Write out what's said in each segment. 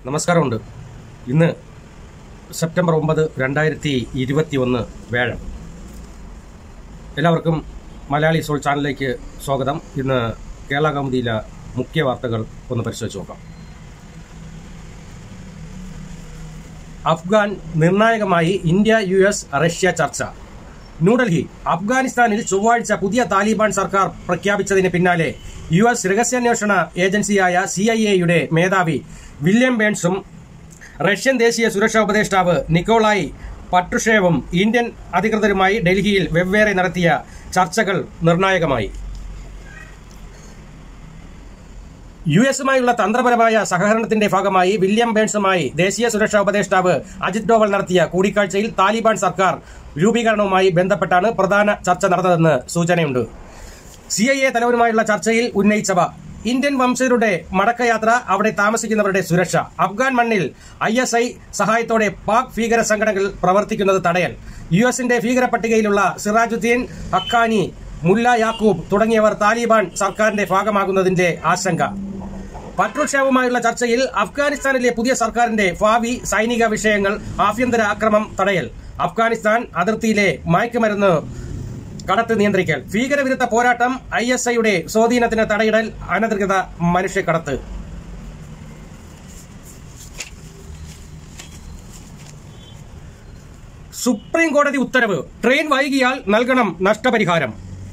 നമസ്കാരമുണ്ട് ഇന്ന് സെപ്റ്റംബർ ഒമ്പത് രണ്ടായിരത്തി ഇരുപത്തി ഒന്ന് വേഴം എല്ലാവർക്കും മലയാളി സോൾ ചാനലിലേക്ക് സ്വാഗതം ഇന്ന് കേരള കൗമുദിയിലെ മുഖ്യ വാർത്തകൾ ഒന്ന് പരിശോധിച്ച് നോക്കാം അഫ്ഗാൻ നിർണായകമായി ഇന്ത്യ യു എസ് റഷ്യ ചർച്ച ന്യൂഡൽഹി അഫ്ഗാനിസ്ഥാനിൽ ചൊവ്വാഴ്ച പുതിയ താലിബാൻ സർക്കാർ പ്രഖ്യാപിച്ചതിന് പിന്നാലെ യു എസ് രഹസ്യാന്വേഷണ ഏജൻസിയായ സി ഐ എയുടെ മേധാവി വില്യം ബേൺസും റഷ്യൻ ദേശീയ സുരക്ഷാ ഉപദേഷ്ടാവ് നിക്കോളായി പട്രുഷേവും ഇന്ത്യൻ അധികൃതരുമായി ഡൽഹിയിൽ വെവ്വേറെ നടത്തിയ ചർച്ചകൾ നിർണായകമായി യു എസുമായുള്ള തന്ത്രപരമായ സഹകരണത്തിന്റെ ഭാഗമായി വില്യം ബേൺസുമായി ദേശീയ സുരക്ഷാ ഉപദേഷ്ടാവ് അജിത് ഡോവൽ നടത്തിയ കൂടിക്കാഴ്ചയിൽ താലിബാൻ സർക്കാർ രൂപീകരണവുമായി ബന്ധപ്പെട്ടാണ് പ്രധാന ചർച്ച നടന്നതെന്ന് സൂചനയുണ്ട് സി ഐ എ തലവനുമായുള്ള ചർച്ചയിൽ ഉന്നയിച്ചവ ഇന്ത്യൻ വംശജരുടെ മടക്കയാത്ര അവിടെ താമസിക്കുന്നവരുടെ സുരക്ഷ അഫ്ഗാൻ മണ്ണിൽ ഐ എസ് ഐ സഹായത്തോടെ പാക് ഭീകര സംഘടനകൾ പ്രവർത്തിക്കുന്നത് തടയൽ യു എസിന്റെ ഭീകര പട്ടികയിലുള്ള സിറാജുദ്ദീൻ ഹക്കാനി മുല്ല യാക്കൂബ് തുടങ്ങിയവർ താലിബാൻ സർക്കാരിന്റെ ഭാഗമാകുന്നതിന്റെ ആശങ്ക പട്രുഷേവുമായുള്ള ചർച്ചയിൽ അഫ്ഗാനിസ്ഥാനിലെ പുതിയ സർക്കാരിന്റെ ഭാവി സൈനിക വിഷയങ്ങൾ ആഭ്യന്തര ആക്രമം തടയൽ അഫ്ഗാനിസ്ഥാൻ അതിർത്തിയിലെ മയക്കുമരുന്ന് കടത്ത് നിയന്ത്രിക്കൽ ഭീകരവിരുദ്ധ പോരാട്ടം ഐ എസ് ഐയുടെ സ്വാധീനത്തിന് തടയിടൽ അനധികൃത മനുഷ്യക്കടത്ത് സുപ്രീം കോടതി ഉത്തരവ് ട്രെയിൻ വൈകിയാൽ നൽകണം നഷ്ടപരിഹാരം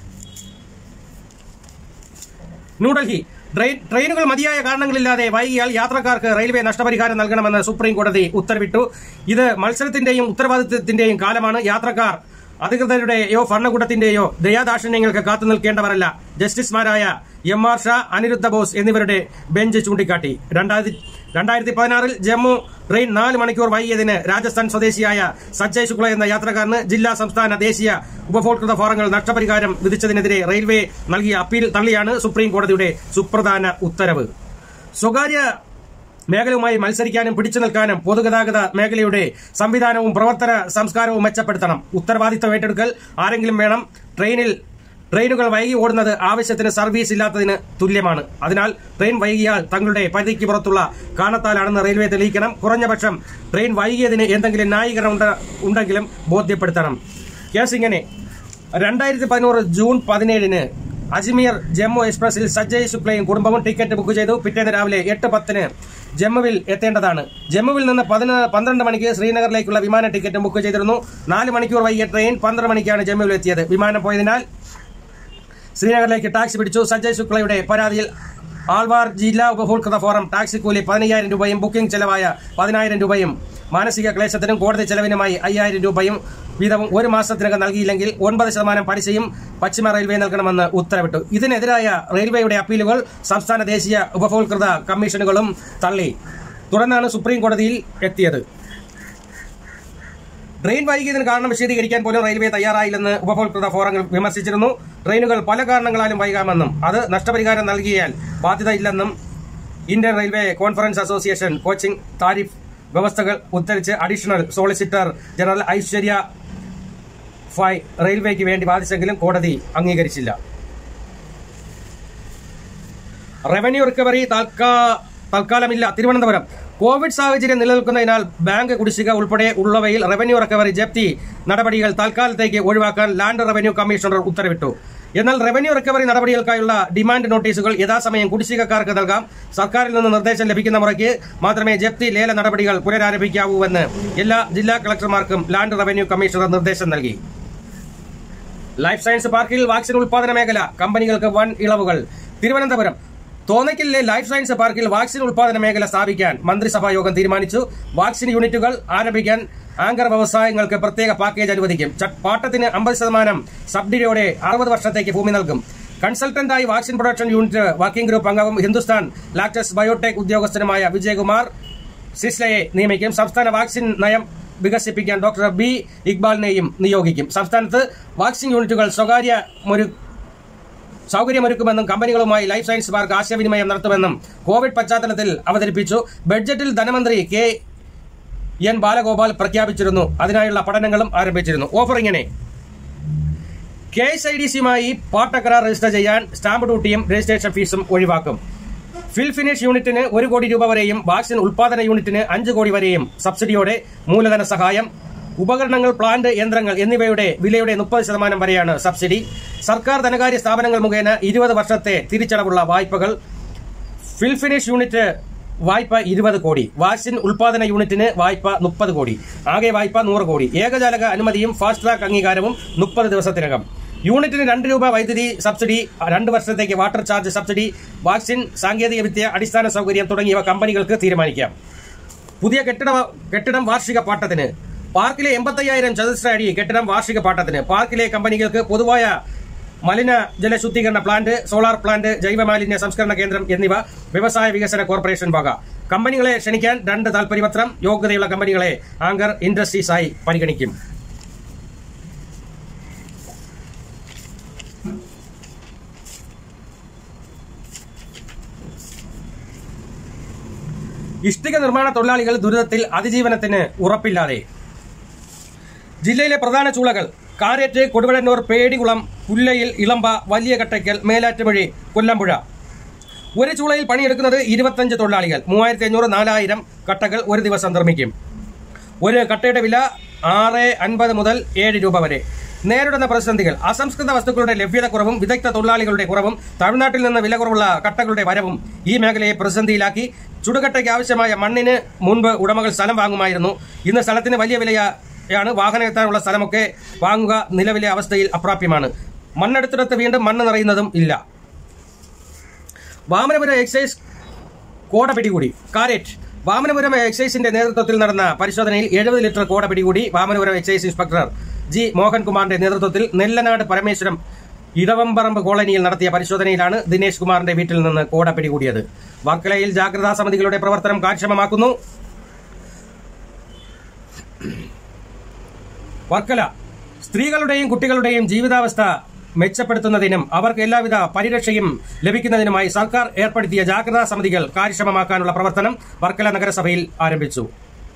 ന്യൂഡൽഹി ട്രെയിൻ ട്രെയിനുകൾ മതിയായ കാരണങ്ങളില്ലാതെ വൈകിയാൽ യാത്രക്കാർക്ക് റെയിൽവേ നഷ്ടപരിഹാരം നൽകണമെന്ന് സുപ്രീം കോടതി ഉത്തരവിട്ടു ഇത് മത്സരത്തിന്റെയും ഉത്തരവാദിത്വത്തിന്റെയും കാലമാണ് യാത്രക്കാർ അധികൃതരുടെയോ ഭരണകൂടത്തിന്റെയോ ദയാദാക്ഷിണ്യങ്ങൾക്ക് കാത്തു നിൽക്കേണ്ടവരല്ല ജസ്റ്റിസുമാരായ എം ആർ ഷാ അനിരുദ്ധ ബോസ് എന്നിവരുടെ ബെഞ്ച് ചൂണ്ടിക്കാട്ടി രണ്ടായിരത്തി പതിനാറിൽ ജമ്മു ട്രെയിൻ നാല് മണിക്കൂർ വൈകിയതിന് രാജസ്ഥാൻ സ്വദേശിയായ സജ്ജയ് ശുക്ല എന്ന യാത്രക്കാരന് ജില്ലാ സംസ്ഥാന ദേശീയ ഉപഭോക്തൃ ഫോറങ്ങൾ നഷ്ടപരിഹാരം വിധിച്ചതിനെതിരെ റെയിൽവേ നൽകിയ അപ്പീൽ തള്ളിയാണ് സുപ്രീം കോടതിയുടെ സുപ്രധാന ഉത്തരവ് സ്വകാര്യ മേഖലയുമായി മത്സരിക്കാനും പിടിച്ചു നിൽക്കാനും പൊതുഗതാഗത മേഖലയുടെ സംവിധാനവും പ്രവർത്തന സംസ്കാരവും മെച്ചപ്പെടുത്തണം ഉത്തരവാദിത്തം ഏറ്റെടുക്കൽ ആരെങ്കിലും വേണം ട്രെയിനിൽ ട്രെയിനുകൾ വൈകി ഓടുന്നത് ആവശ്യത്തിന് സർവീസ് ഇല്ലാത്തതിന് തുല്യമാണ് അതിനാൽ ട്രെയിൻ വൈകിയാൽ തങ്ങളുടെ പരിധിക്ക് പുറത്തുള്ള കാരണത്താലാണെന്ന് റെയിൽവേ തെളിയിക്കണം കുറഞ്ഞപക്ഷം ട്രെയിൻ വൈകിയതിന് എന്തെങ്കിലും ന്യായീകരണം ഉണ്ട- ഉണ്ടെങ്കിലും ബോധ്യപ്പെടുത്തണം കേസ് ഇങ്ങനെ രണ്ടായിരത്തി പതിനൂറ് ജൂൺ പതിനേഴിന് അജ്മീർ ജമ്മു എക്സ്പ്രസിൽ സജ്ജയ് ശുക്ലയും കുടുംബവും ടിക്കറ്റ് ബുക്ക് ചെയ്തു പിറ്റേന്ന് രാവിലെ എട്ട് പത്തിന് ജമ്മുവിൽ എത്തേണ്ടതാണ് ജമ്മുവിൽ നിന്ന് പതിന പന്ത്രണ്ട് മണിക്ക് ശ്രീനഗറിലേക്കുള്ള വിമാന ടിക്കറ്റ് ബുക്ക് ചെയ്തിരുന്നു നാല് മണിക്കൂർ വൈകിയ ട്രെയിൻ പന്ത്രണ്ട് മണിക്കാണ് ജമ്മുവിൽ എത്തിയത് വിമാനം പോയതിനാൽ ശ്രീനഗറിലേക്ക് ടാക്സി പിടിച്ചു സഞ്ജയ് ശുക്ലയുടെ പരാതിയിൽ ആൾവാർ ജില്ലാ ഉപഭോക്തൃ ഫോറം ടാക്സി കൂലി പതിനയ്യായിരം രൂപയും ബുക്കിംഗ് ചെലവായ പതിനായിരം രൂപയും മാനസിക ക്ലേശത്തിനും കോടതി ചെലവിനുമായി അയ്യായിരം രൂപയും വീതവും ഒരു മാസത്തിനകം നൽകിയില്ലെങ്കിൽ ഒൻപത് ശതമാനം പലിശയും പശ്ചിമ റെയിൽവേ നൽകണമെന്ന് ഉത്തരവിട്ടു ഇതിനെതിരായ റെയിൽവേയുടെ അപ്പീലുകൾ സംസ്ഥാന ദേശീയ ഉപഭോക്തൃ കമ്മീഷനുകളും തള്ളി തുടർന്നാണ് സുപ്രീം കോടതിയിൽ എത്തിയത് ട്രെയിൻ വൈകിയതിന് കാരണം വിശദീകരിക്കാൻ പോലും റെയിൽവേ തയ്യാറായില്ലെന്ന് ഉപഭോക്തൃ ഫോറങ്ങൾ വിമർശിച്ചിരുന്നു ട്രെയിനുകൾ പല കാരണങ്ങളാലും വൈകാമെന്നും അത് നഷ്ടപരിഹാരം നൽകിയാൽ ബാധ്യതയില്ലെന്നും Indian railway conference association coaching tariff വ്യവസ്ഥകൾ ഉദ്ധരിച്ച് അഡീഷണൽ സോളിസിറ്റർ ജനറൽ ഐശ്വര്യ ഫായ് റെയിൽവേക്ക് വേണ്ടി വാദിച്ചെങ്കിലും കോടതി അംഗീകരിച്ചില്ല റവന്യൂ റിക്കവറി താൽക്കാ- തൽക്കാലമില്ല തിരുവനന്തപുരം കോവിഡ് സാഹചര്യം നിലനിൽക്കുന്നതിനാൽ ബാങ്ക് കുടിശ്ശിക ഉൾപ്പെടെ ഉള്ളവയിൽ റവന്യൂ റിക്കവറി ജപ്തി നടപടികൾ തൽക്കാലത്തേക്ക് ഒഴിവാക്കാൻ ലാൻഡ് റവന്യൂ കമ്മീഷണർ ഉത്തരവിട്ടു എന്നാൽ റവന്യൂ റിക്കവറി നടപടികൾക്കായുള്ള ഡിമാൻഡ് നോട്ടീസുകൾ യഥാസമയം കുടിശ്ശികക്കാർക്ക് നൽകാം സർക്കാരിൽ നിന്ന് നിർദ്ദേശം ലഭിക്കുന്ന മുറയ്ക്ക് മാത്രമേ ജപ്തി ലേല നടപടികൾ പുനരാരംഭിക്കാവൂവെന്ന് എല്ലാ ജില്ലാ കളക്ടർമാർക്കും ലാൻഡ് റവന്യൂ കമ്മീഷണർ നിർദ്ദേശം നൽകി ലൈഫ് സയൻസ് പാർക്കിൽ വാക്സിൻ ഉൽപാദന മേഖല കമ്പനികൾക്ക് വൻ ഇളവുകൾ തിരുവനന്തപുരം തോന്നയ്ക്കലിലെ ലൈഫ് സയൻസ് പാർക്കിൽ വാക്സിൻ ഉൽപാദന മേഖല സ്ഥാപിക്കാൻ മന്ത്രിസഭാ യോഗം തീരുമാനിച്ചു വാക്സിൻ യൂണിറ്റുകൾ ആരംഭിക്കാൻ ആങ്കർ വ്യവസായങ്ങൾക്ക് പ്രത്യേക പാക്കേജ് അനുവദിക്കും ച- പാട്ടത്തിന് അമ്പത് ശതമാനം സബ്സിഡിയോടെ അറുപത് വർഷത്തേക്ക് ഭൂമി നൽകും കൺസൾട്ടന്റായി vaccine production unit working group അംഗവും ഹിന്ദുസ്ഥാൻ ലാക്ടസ് ബയോടെക് ഉദ്യോഗസ്ഥനുമായ വിജയകുമാർ സിസ്ലയെ നിയമിക്കും സംസ്ഥാന വാക്സിൻ നയം വികസിപ്പിക്കാൻ ഡോക്ടർ ബി ഇക്ബാലിനെയും നിയോഗിക്കും സംസ്ഥാനത്ത് വാക്സിൻ യൂണിറ്റുകൾ സ്വകാര്യ ഒരു സൗകര്യമൊരുക്കുമെന്നും കമ്പനികളുമായി ലൈഫ് സയൻസ് പാർക്ക് ആശയവിനിമയം നടത്തുമെന്നും കോവിഡ് പശ്ചാത്തലത്തിൽ അവതരിപ്പിച്ചു ബഡ്ജറ്റിൽ ധനമന്ത്രി കെ എൻ ബാലഗോപാൽ പ്രഖ്യാപിച്ചിരുന്നു അതിനായുള്ള പഠനങ്ങളും ആരംഭിച്ചിരുന്നു ഓഫർ ഇങ്ങനെ കെ എസ് ഐ ഡി സിയുമായി പാട്ടക്കരാർ രജിസ്റ്റർ ചെയ്യാൻ സ്റ്റാമ്പ് ഡ്യൂട്ടിയും രജിസ്ട്രേഷൻ ഫീസും ഒഴിവാക്കും ഫിൽ ഫിനിഷ് യൂണിറ്റിന് ഒരു കോടി രൂപ വരെയും വാക്സിൻ ഉൽപാദന യൂണിറ്റിന് അഞ്ച് കോടി വരെയും സബ്സിഡിയോടെ മൂലധന സഹായം ഉപകരണങ്ങൾ പ്ലാന്റ് യന്ത്രങ്ങൾ എന്നിവയുടെ വിലയുടെ മുപ്പത് ശതമാനം വരെയാണ് സബ്സിഡി സർക്കാർ ധനകാര്യ സ്ഥാപനങ്ങൾ മുഖേന ഇരുപത് വർഷത്തെ തിരിച്ചടവുള്ള വായ്പകൾ ഫിൽ ഫിനിഷ് യൂണിറ്റ് വായ്പ ഇരുപത് കോടി വാക്സിൻ ഉൽപാദന യൂണിറ്റിന് വായ്പ മുപ്പത് കോടി ആകെ വായ്പ നൂറ് കോടി ഏകജാലക അനുമതിയും ഫാസ്റ്റ് ട്രാക്ക് അംഗീകാരവും മുപ്പത് ദിവസത്തിനകം യൂണിറ്റിന് രണ്ട് രൂപ വൈദ്യുതി സബ്സിഡി രണ്ട് വർഷത്തേക്ക് വാട്ടർ ചാർജ് സബ്സിഡി വാക്സിൻ സാങ്കേതിക വിദ്യ അടിസ്ഥാന സൗകര്യം തുടങ്ങിയവ കമ്പനികൾക്ക് തീരുമാനിക്കാം പുതിയ കെട്ടിട കെട്ടിടം വാർഷിക പാട്ടത്തിന് പാർക്കിലെ എൺപത്തയ്യായിരം ചതുരശ്ര അടി കെട്ടിടം വാർഷിക പാട്ടത്തിന് പാർക്കിലെ കമ്പനികൾക്ക് പൊതുവായ മലിന ജലശുദ്ധീകരണ പ്ലാന്റ് സോളാർ പ്ലാന്റ് ജൈവ മാലിന്യ സംസ്കരണ കേന്ദ്രം എന്നിവ വ്യവസായ വികസന കോർപ്പറേഷൻ വക കമ്പനികളെ ക്ഷണിക്കാൻ രണ്ട് താൽപര്യപത്രം യോഗ്യതയുള്ള കമ്പനികളെ ആങ്കർ ഇൻഡസ്ട്രീസായി പരിഗണിക്കും ഇഷ്ടിക നിർമ്മാണ തൊഴിലാളികൾ ദുരിതത്തിൽ അതിജീവനത്തിന് ഉറപ്പില്ലാതെ ജില്ലയിലെ പ്രധാന ചൂളകൾ കാരേറ്റ് കൊടുവഴന്നൂർ പേടികുളം പുല്ലയിൽ ഇളമ്പ വലിയ കട്ടയ്ക്കൽ മേലാറ്റുമഴി കൊല്ലമ്പുഴ ഒരു ചൂളയിൽ പണിയെടുക്കുന്നത് ഇരുപത്തഞ്ച് തൊഴിലാളികൾ മൂവായിരത്തി അഞ്ഞൂറ് നാലായിരം കട്ടകൾ ഒരു ദിവസം നിർമ്മിക്കും ഒരു കട്ടയുടെ വില ആറ് അൻപത് മുതൽ ഏഴ് രൂപ വരെ നേരിടുന്ന പ്രതിസന്ധികൾ അസംസ്കൃത വസ്തുക്കളുടെ ലഭ്യത കുറവും വിദഗ്ധ തൊഴിലാളികളുടെ കുറവും തമിഴ്നാട്ടിൽ നിന്ന് വില കുറവുള്ള കട്ടകളുടെ വരവും ഈ മേഖലയെ പ്രതിസന്ധിയിലാക്കി ചുടുകട്ടയ്ക്ക് ആവശ്യമായ മണ്ണിന് മുൻപ് ഉടമകൾ സ്ഥലം വാങ്ങുമായിരുന്നു ഇന്ന് സ്ഥലത്തിന് വലിയ വിലയാണ് വാഹനം എത്താനുള്ള സ്ഥലമൊക്കെ വാങ്ങുക നിലവിലെ അവസ്ഥയിൽ അപ്രാപ്യമാണ് മണ്ണെടുത്തിടത്ത് വീണ്ടും മണ്ണ് നിറയുന്നതും ഇല്ല വാമനപുരം എക്സൈസ് കോട പിടികൂടി കാരറ്റ് വാമനപുരം എക്സൈസിന്റെ നേതൃത്വത്തിൽ നടന്ന പരിശോധനയിൽ എഴുപത് ലിറ്റർ കോട പിടികൂടി വാമനപുരം എക്സൈസ് ഇൻസ്പെക്ടർ ജി മോഹൻകുമാറിന്റെ നേതൃത്വത്തിൽ നെല്ലനാട് പരമേശ്വരം ഇടവമ്പറമ്പ് കോളനിയിൽ നടത്തിയ പരിശോധനയിലാണ് ദിനേശ് കുമാറിന്റെ വീട്ടിൽ നിന്ന് കോട പിടികൂടിയത് വർക്കലയിൽ ജാഗ്രതാ സമിതികളുടെ പ്രവർത്തനം കാര്യക്ഷമമാക്കുന്നു വർക്കല സ്ത്രീകളുടെയും കുട്ടികളുടെയും ജീവിതാവസ്ഥ മെച്ചപ്പെടുത്തുന്നതിനും അവർക്ക് എല്ലാവിധ പരിരക്ഷയും ലഭിക്കുന്നതിനുമായി സർക്കാർ ഏർപ്പെടുത്തിയ ജാഗ്രതാ സമിതികൾ കാര്യക്ഷമമാക്കാനുള്ള പ്രവർത്തനം വർക്കല നഗരസഭയിൽ ആരംഭിച്ചു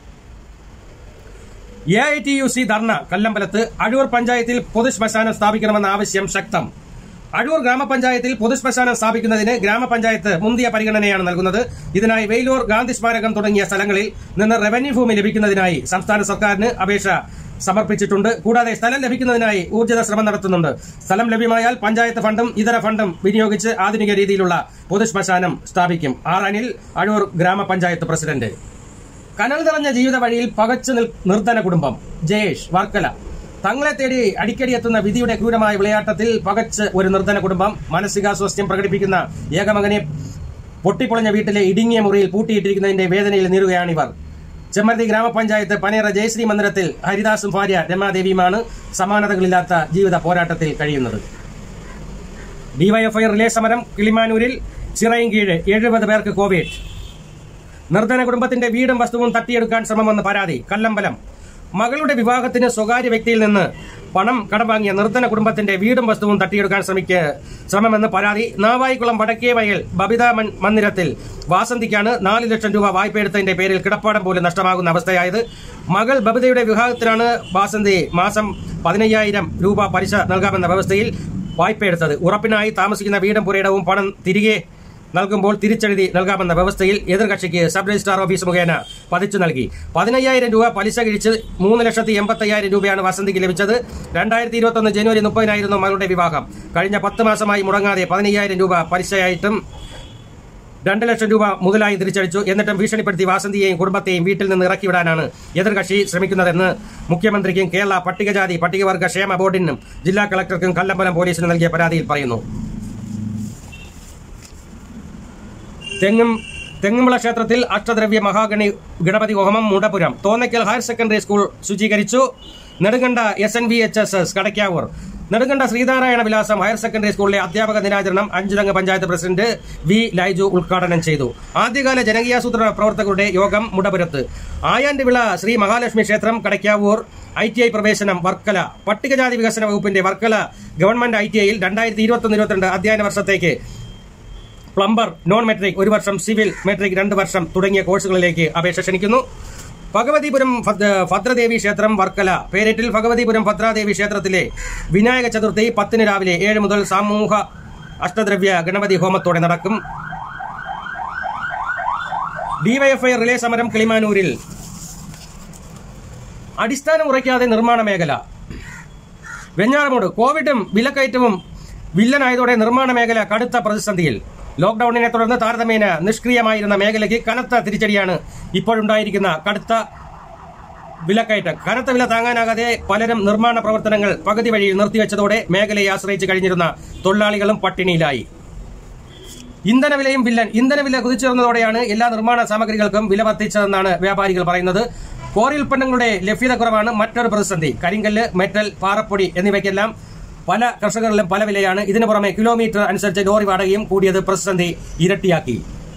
A I T U C dharna കല്ലമ്പലത്ത് അഴൂർ പഞ്ചായത്തിൽ പൊതുശ്മശാനം സ്ഥാപിക്കണമെന്ന ആവശ്യം ശക്തം അഴൂർ ഗ്രാമപഞ്ചായത്തിൽ പൊതുശ്മശാനം സ്ഥാപിക്കുന്നതിന് ഗ്രാമപഞ്ചായത്ത് മുന്തിയ പരിഗണനയാണ് നൽകുന്നത് ഇതിനായി വെയിലൂർ ഗാന്ധി സ്മാരകം തുടങ്ങിയ സ്ഥലങ്ങളിൽ നിന്ന് റവന്യൂ ഭൂമി ലഭിക്കുന്നതിനായി സംസ്ഥാന സർക്കാരിന് അപേക്ഷ സമർപ്പിച്ചിട്ടുണ്ട് കൂടാതെ സ്ഥലം ലഭിക്കുന്നതിനായി ഊർജിത ശ്രമം നടത്തുന്നുണ്ട് സ്ഥലം ലഭ്യമായാൽ പഞ്ചായത്ത് ഫണ്ടും ഇതര ഫണ്ടും വിനിയോഗിച്ച് ആധുനിക രീതിയിലുള്ള പൊതുശ്മശാനം സ്ഥാപിക്കും ആർ അനിൽ അഴൂർ ഗ്രാമപഞ്ചായത്ത് പ്രസിഡന്റ് കനൽ നിറഞ്ഞ ജീവിത വഴിയിൽ പകച്ചു നിൽ- നിർധന കുടുംബം ജയേഷ് വർക്കല തങ്ങളെ തേടി അടിക്കടി എത്തുന്ന വിധിയുടെ ക്രൂരമായ വിളയാട്ടത്തിൽ പകച്ച് ഒരു നിർധന കുടുംബം മാനസികാസ്വാസ്ഥ്യം പ്രകടിപ്പിക്കുന്ന ഏകമകനെ പൊട്ടിപ്പൊളഞ്ഞ വീട്ടിലെ ഇടുങ്ങിയ മുറിയിൽ പൂട്ടിയിട്ടിരിക്കുന്നതിന്റെ വേദനയിൽ നീറുകയാണിവർ ചെമ്മരുതി ഗ്രാമപഞ്ചായത്ത് പനേറ ജയശ്രീ മന്ദിരത്തിൽ ഹരിദാസും ഭാര്യ രമാദേവിയുമാണ് സമാനതകളില്ലാത്ത ജീവിത പോരാട്ടത്തിൽ കഴിയുന്നത് ഡിവൈഎഫ്ഐ റിലേ സമരം കിളിമാനൂരിൽ ചിറയിൻകീഴ് എഴുപത് പേർക്ക് കോവിഡ് നിർധന കുടുംബത്തിന്റെ വീടും വസ്തുവും തട്ടിയെടുക്കാൻ ശ്രമമെന്ന് പരാതി കല്ലമ്പലം മകളുടെ വിവാഹത്തിന് സ്വകാര്യ വ്യക്തിയിൽ നിന്ന് പണം കടം വാങ്ങിയ നിർധന കുടുംബത്തിന്റെ വീടും വസ്തുവും തട്ടിയെടുക്കാൻ ശ്രമിക്ക ശ്രമമെന്ന് പരാതി നാവായിക്കുളം വടക്കേ വയൽ ബബിത മൻ- മന്ദിരത്തിൽ വാസന്തിക്കാണ് നാല് ലക്ഷം രൂപ വായ്പയെടുത്തതിന്റെ പേരിൽ കിടപ്പാടം പോലും നഷ്ടമാകുന്ന അവസ്ഥയായത് മകൾ ബബിതയുടെ വിവാഹത്തിനാണ് വാസന്തി മാസം പതിനയ്യായിരം രൂപ പലിശ നൽകാമെന്ന വ്യവസ്ഥയിൽ വായ്പയെടുത്തത് ഉറപ്പിനായി താമസിക്കുന്ന വീടും പുരയിടവും പണം തിരികെ നൽകുമ്പോൾ തിരിച്ചെഴുതി നൽകാമെന്ന വ്യവസ്ഥയിൽ എതിർകക്ഷിക്ക് സബ് രജിസ്ട്രാർ ഓഫീസ് മുഖേന പതിച്ചു നൽകി പതിനയ്യായിരം രൂപ പലിശ കിഴിച്ച് മൂന്ന് ലക്ഷത്തി എൺപത്തയ്യായിരം രൂപയാണ് വസന്തിക്ക് ലഭിച്ചത് രണ്ടായിരത്തി ഇരുപത്തൊന്ന് ജനുവരി മുപ്പതിനായിരുന്നു മകളുടെ വിവാഹം കഴിഞ്ഞ പത്ത് മാസമായി മുടങ്ങാതെ പതിനയ്യായിരം രൂപ പലിശയായിട്ടും രണ്ട് ലക്ഷം രൂപ മുതലായി തിരിച്ചടിച്ചു എന്നിട്ടും ഭീഷണിപ്പെടുത്തി വാസന്തിയെയും കുടുംബത്തെയും വീട്ടിൽ നിന്ന് ഇറക്കിവിടാനാണ് എതിർകക്ഷി ശ്രമിക്കുന്നതെന്ന് മുഖ്യമന്ത്രിക്കും കേരള പട്ടികജാതി പട്ടികവർഗ ക്ഷേമ ബോർഡിനും ജില്ലാ കളക്ടർക്കും കല്ലമ്പലം പോലീസിന് നൽകിയ പരാതിയിൽ പറയുന്നു തെങ്ങും തെങ്ങുമുള ക്ഷേത്രത്തിൽ അഷ്ടദ്രവ്യ മഹാഗണി ഗണപതി ഹോമം Mudapuram Thonnakkal higher secondary school ശുചീകരിച്ചു Nedunganda S N V H S S Kadakkavoor Nedunganda Sreenarayana വിലാസം ഹയർ സെക്കൻഡറി സ്കൂളിലെ അധ്യാപക ദിനാചരണം അഞ്ചുതംഗ പഞ്ചായത്ത് പ്രസിഡന്റ് വി ലൈജു ഉദ്ഘാടനം ചെയ്തു ആദ്യകാല ജനകീയാസൂത്രണ പ്രവർത്തകരുടെ യോഗം മുടപുരത്ത് ആയാൻവിള ശ്രീ മഹാലക്ഷ്മി ക്ഷേത്രം കടയ്ക്കാവൂർ ഐ ടി ഐ പ്രവേശനം വർക്കല പട്ടികജാതി വികസന വകുപ്പിന്റെ വർക്കല ഗവൺമെന്റ് ഐ ടി ഐയിൽ രണ്ടായിരത്തി ഇരുപത്തൊന്ന് ഇരുപത്തിരണ്ട് അധ്യയന വർഷത്തേക്ക് പ്ലംബർ നോൺ മെട്രിക് ഒരു വർഷം സിവിൽ മെട്രിക് രണ്ട് വർഷം തുടങ്ങിയ കോഴ്സുകളിലേക്ക് അപേക്ഷ ക്ഷണിക്കുന്നു ഭഗവതിപുരം ഭദ്ര- ഭദ്രദേവി ക്ഷേത്രം വർക്കല പേരേറ്റിൽ ഭഗവതിപുരം ഭദ്രാദേവി ക്ഷേത്രത്തിലെ വിനായക ചതുർത്ഥി പത്തിന് രാവിലെ ഏഴ് മുതൽ സമൂഹ അഷ്ടദ്രവ്യ ഗണപതി ഹോമത്തോടെ നടക്കും ഡിവൈഎഫ്ഐ റിലേ സമരം കിളിമാനൂരിൽ അടിസ്ഥാനം ഉറയ്ക്കാതെ നിർമ്മാണ മേഖല വെഞ്ഞാറമൂട് കോവിഡും വിലക്കയറ്റവും വില്ലനായതോടെ നിർമ്മാണ മേഖല കടുത്ത പ്രതിസന്ധിയിൽ ലോക്ഡൌണിനെ തുടർന്ന് താരതമ്യേന നിഷ്ക്രിയമായിരുന്ന മേഖലയ്ക്ക് കനത്ത തിരിച്ചടിയാണ് ഇപ്പോഴുണ്ടായിരിക്കുന്ന കടുത്ത വിലക്കയറ്റം കനത്ത വില താങ്ങാനാകാതെ പലരും നിർമ്മാണ പ്രവർത്തനങ്ങൾ പകുതി വഴിയിൽ നിർത്തിവെച്ചതോടെ മേഖലയെ ആശ്രയിച്ച് കഴിഞ്ഞിരുന്ന തൊഴിലാളികളും പട്ടിണിയിലായി ഇന്ധനവിലയും വില്ലൻ ഇന്ധനവില കുതിച്ചുയർന്നതോടെയാണ് എല്ലാ നിർമ്മാണ സാമഗ്രികൾക്കും വില വർദ്ധിച്ചതെന്നാണ് വ്യാപാരികൾ പറയുന്നത് കോറി ഉൽപ്പന്നങ്ങളുടെ ലഭ്യത കുറവാണ് മറ്റൊരു പ്രതിസന്ധി കരിങ്കല്ല് മെറ്റൽ പാറപ്പൊടി എന്നിവയ്ക്കെല്ലാം പല കർഷകരിലും പല വിലയാണ് ഇതിനു പുറമെ കിലോമീറ്റർ അനുസരിച്ച് ലോറി വാടകയും കൂടിയത് പ്രതിസന്ധി ഇരട്ടിയാക്കി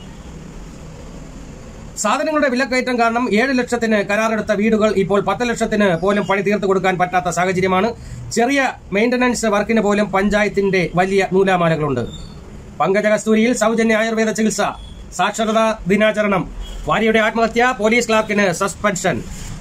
സാധനങ്ങളുടെ വിലക്കയറ്റം കാരണം ഏഴ് ലക്ഷത്തിന് കരാറെടുത്ത വീടുകൾ ഇപ്പോൾ പത്ത് ലക്ഷത്തിന് പോലും പണി തീർത്തു കൊടുക്കാൻ പറ്റാത്ത സാഹചര്യമാണ് ചെറിയ മെയിന്റനൻസ് വർക്കിന് പോലും പഞ്ചായത്തിന്റെ വലിയ നൂലാമാലകളുണ്ട് പങ്കജ കസ്തൂരിയിൽ സൗജന്യ ആയുർവേദ ചികിത്സ സാക്ഷരതാ ദിനാചരണം ഭാര്യയുടെ ആത്മഹത്യ പോലീസ് ക്ലാർക്കിന് സസ്പെൻഷൻ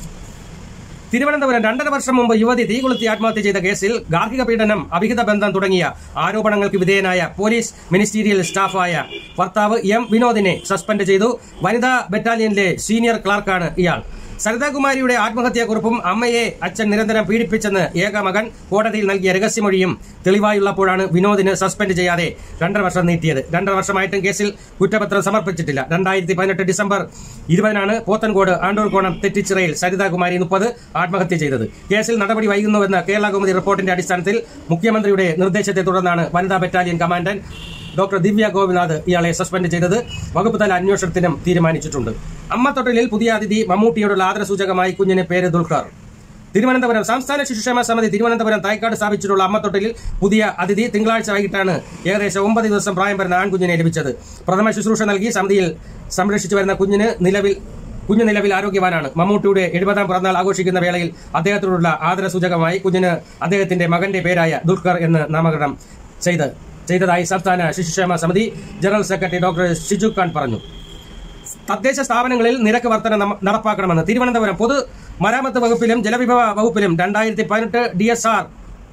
തിരുവനന്തപുരം രണ്ടര വർഷം മുമ്പ് യുവതി തീകൊളുത്തി ആത്മഹത്യ ചെയ്ത കേസിൽ ഗാർഹിക പീഡനം അവിഹിത ബന്ധം തുടങ്ങിയ ആരോപണങ്ങൾക്ക് വിധേയനായ പോലീസ് മിനിസ്റ്റീരിയൽ സ്റ്റാഫായ ഭർത്താവ് എം വിനോദിനെ സസ്പെൻഡ് ചെയ്തു വനിതാ ബറ്റാലിയനിലെ സീനിയർ ക്ലാർക്കാണ് ഇയാൾ സരിതാകുമാരിയുടെ ആത്മഹത്യാക്കുറിപ്പും അമ്മയെ അച്ഛൻ നിരന്തരം പീഡിപ്പിച്ചെന്ന് ഏക മകൻ കോടതിയിൽ നൽകിയ രഹസ്യമൊഴിയും തെളിവായുള്ളപ്പോഴാണ് വിനോദിന് സസ്പെൻഡ് ചെയ്യാതെ രണ്ടര വർഷം നീട്ടിയത് രണ്ടര വർഷമായിട്ടും കേസിൽ കുറ്റപത്രം സമർപ്പിച്ചിട്ടില്ല രണ്ടായിരത്തി പതിനെട്ട് ഡിസംബർ ഇരുപതിനാണ് പോത്തൻകോട് ആണ്ടൂർകോണം തെറ്റിച്ചിറയിൽ സരിതാകുമാരി മുപ്പത് ആത്മഹത്യ ചെയ്തത് കേസിൽ നടപടി വൈകുന്നുവെന്ന കേരള കൗമുദി റിപ്പോർട്ടിന്റെ അടിസ്ഥാനത്തിൽ മുഖ്യമന്ത്രിയുടെ നിർദ്ദേശത്തെ തുടർന്നാണ് വനിതാ battalion commandant doctor Divya Gopinath ഇയാളെ സസ്പെൻഡ് ചെയ്തത് വകുപ്പ് തല അന്വേഷണത്തിനും തീരുമാനിച്ചിട്ടുണ്ട് അമ്മത്തൊട്ടിലിൽ പുതിയ അതിഥി മമ്മൂട്ടിയോടുള്ള ആദരസൂചകമായി കുഞ്ഞിന് പേര് ദുൽഖർ തിരുവനന്തപുരം സംസ്ഥാന ശിശുക്ഷേമ സമിതി തിരുവനന്തപുരം തൈക്കാട് സ്ഥാപിച്ചിട്ടുള്ള അമ്മത്തൊട്ടിലിൽ പുതിയ അതിഥി തിങ്കളാഴ്ച വൈകിട്ടാണ് ഏകദേശം ഒമ്പത് ദിവസം പ്രായം വരുന്ന ആൺകുഞ്ഞിനെ ലഭിച്ചത് പ്രഥമ ശുശ്രൂഷ നൽകി സമിതിയിൽ സംരക്ഷിച്ചു വരുന്ന കുഞ്ഞിന് നിലവിൽ കുഞ്ഞു നിലവിൽ ആരോഗ്യവാനാണ് മമ്മൂട്ടിയുടെ എഴുപതാം പിറന്നാൾ ആഘോഷിക്കുന്ന വേളയിൽ അദ്ദേഹത്തോടുള്ള ആദരസൂചകമായി കുഞ്ഞിന് അദ്ദേഹത്തിന്റെ മകന്റെ പേരായ ദുൽഖർ എന്ന് നാമകരണം ചെയ്ത് ചെയ്തതായി സംസ്ഥാന ശിശുക്ഷേമ സമിതി general secretary doctor Shiju Khan പറഞ്ഞു തദ്ദേശ സ്ഥാപനങ്ങളിൽ നിരക്ക് വർധന നമ- നടപ്പാക്കണമെന്ന് തിരുവനന്തപുരം പൊതു മരാമത്ത് വകുപ്പിലും ജലവിഭവ വകുപ്പിലും രണ്ടായിരത്തി പതിനെട്ട് D S R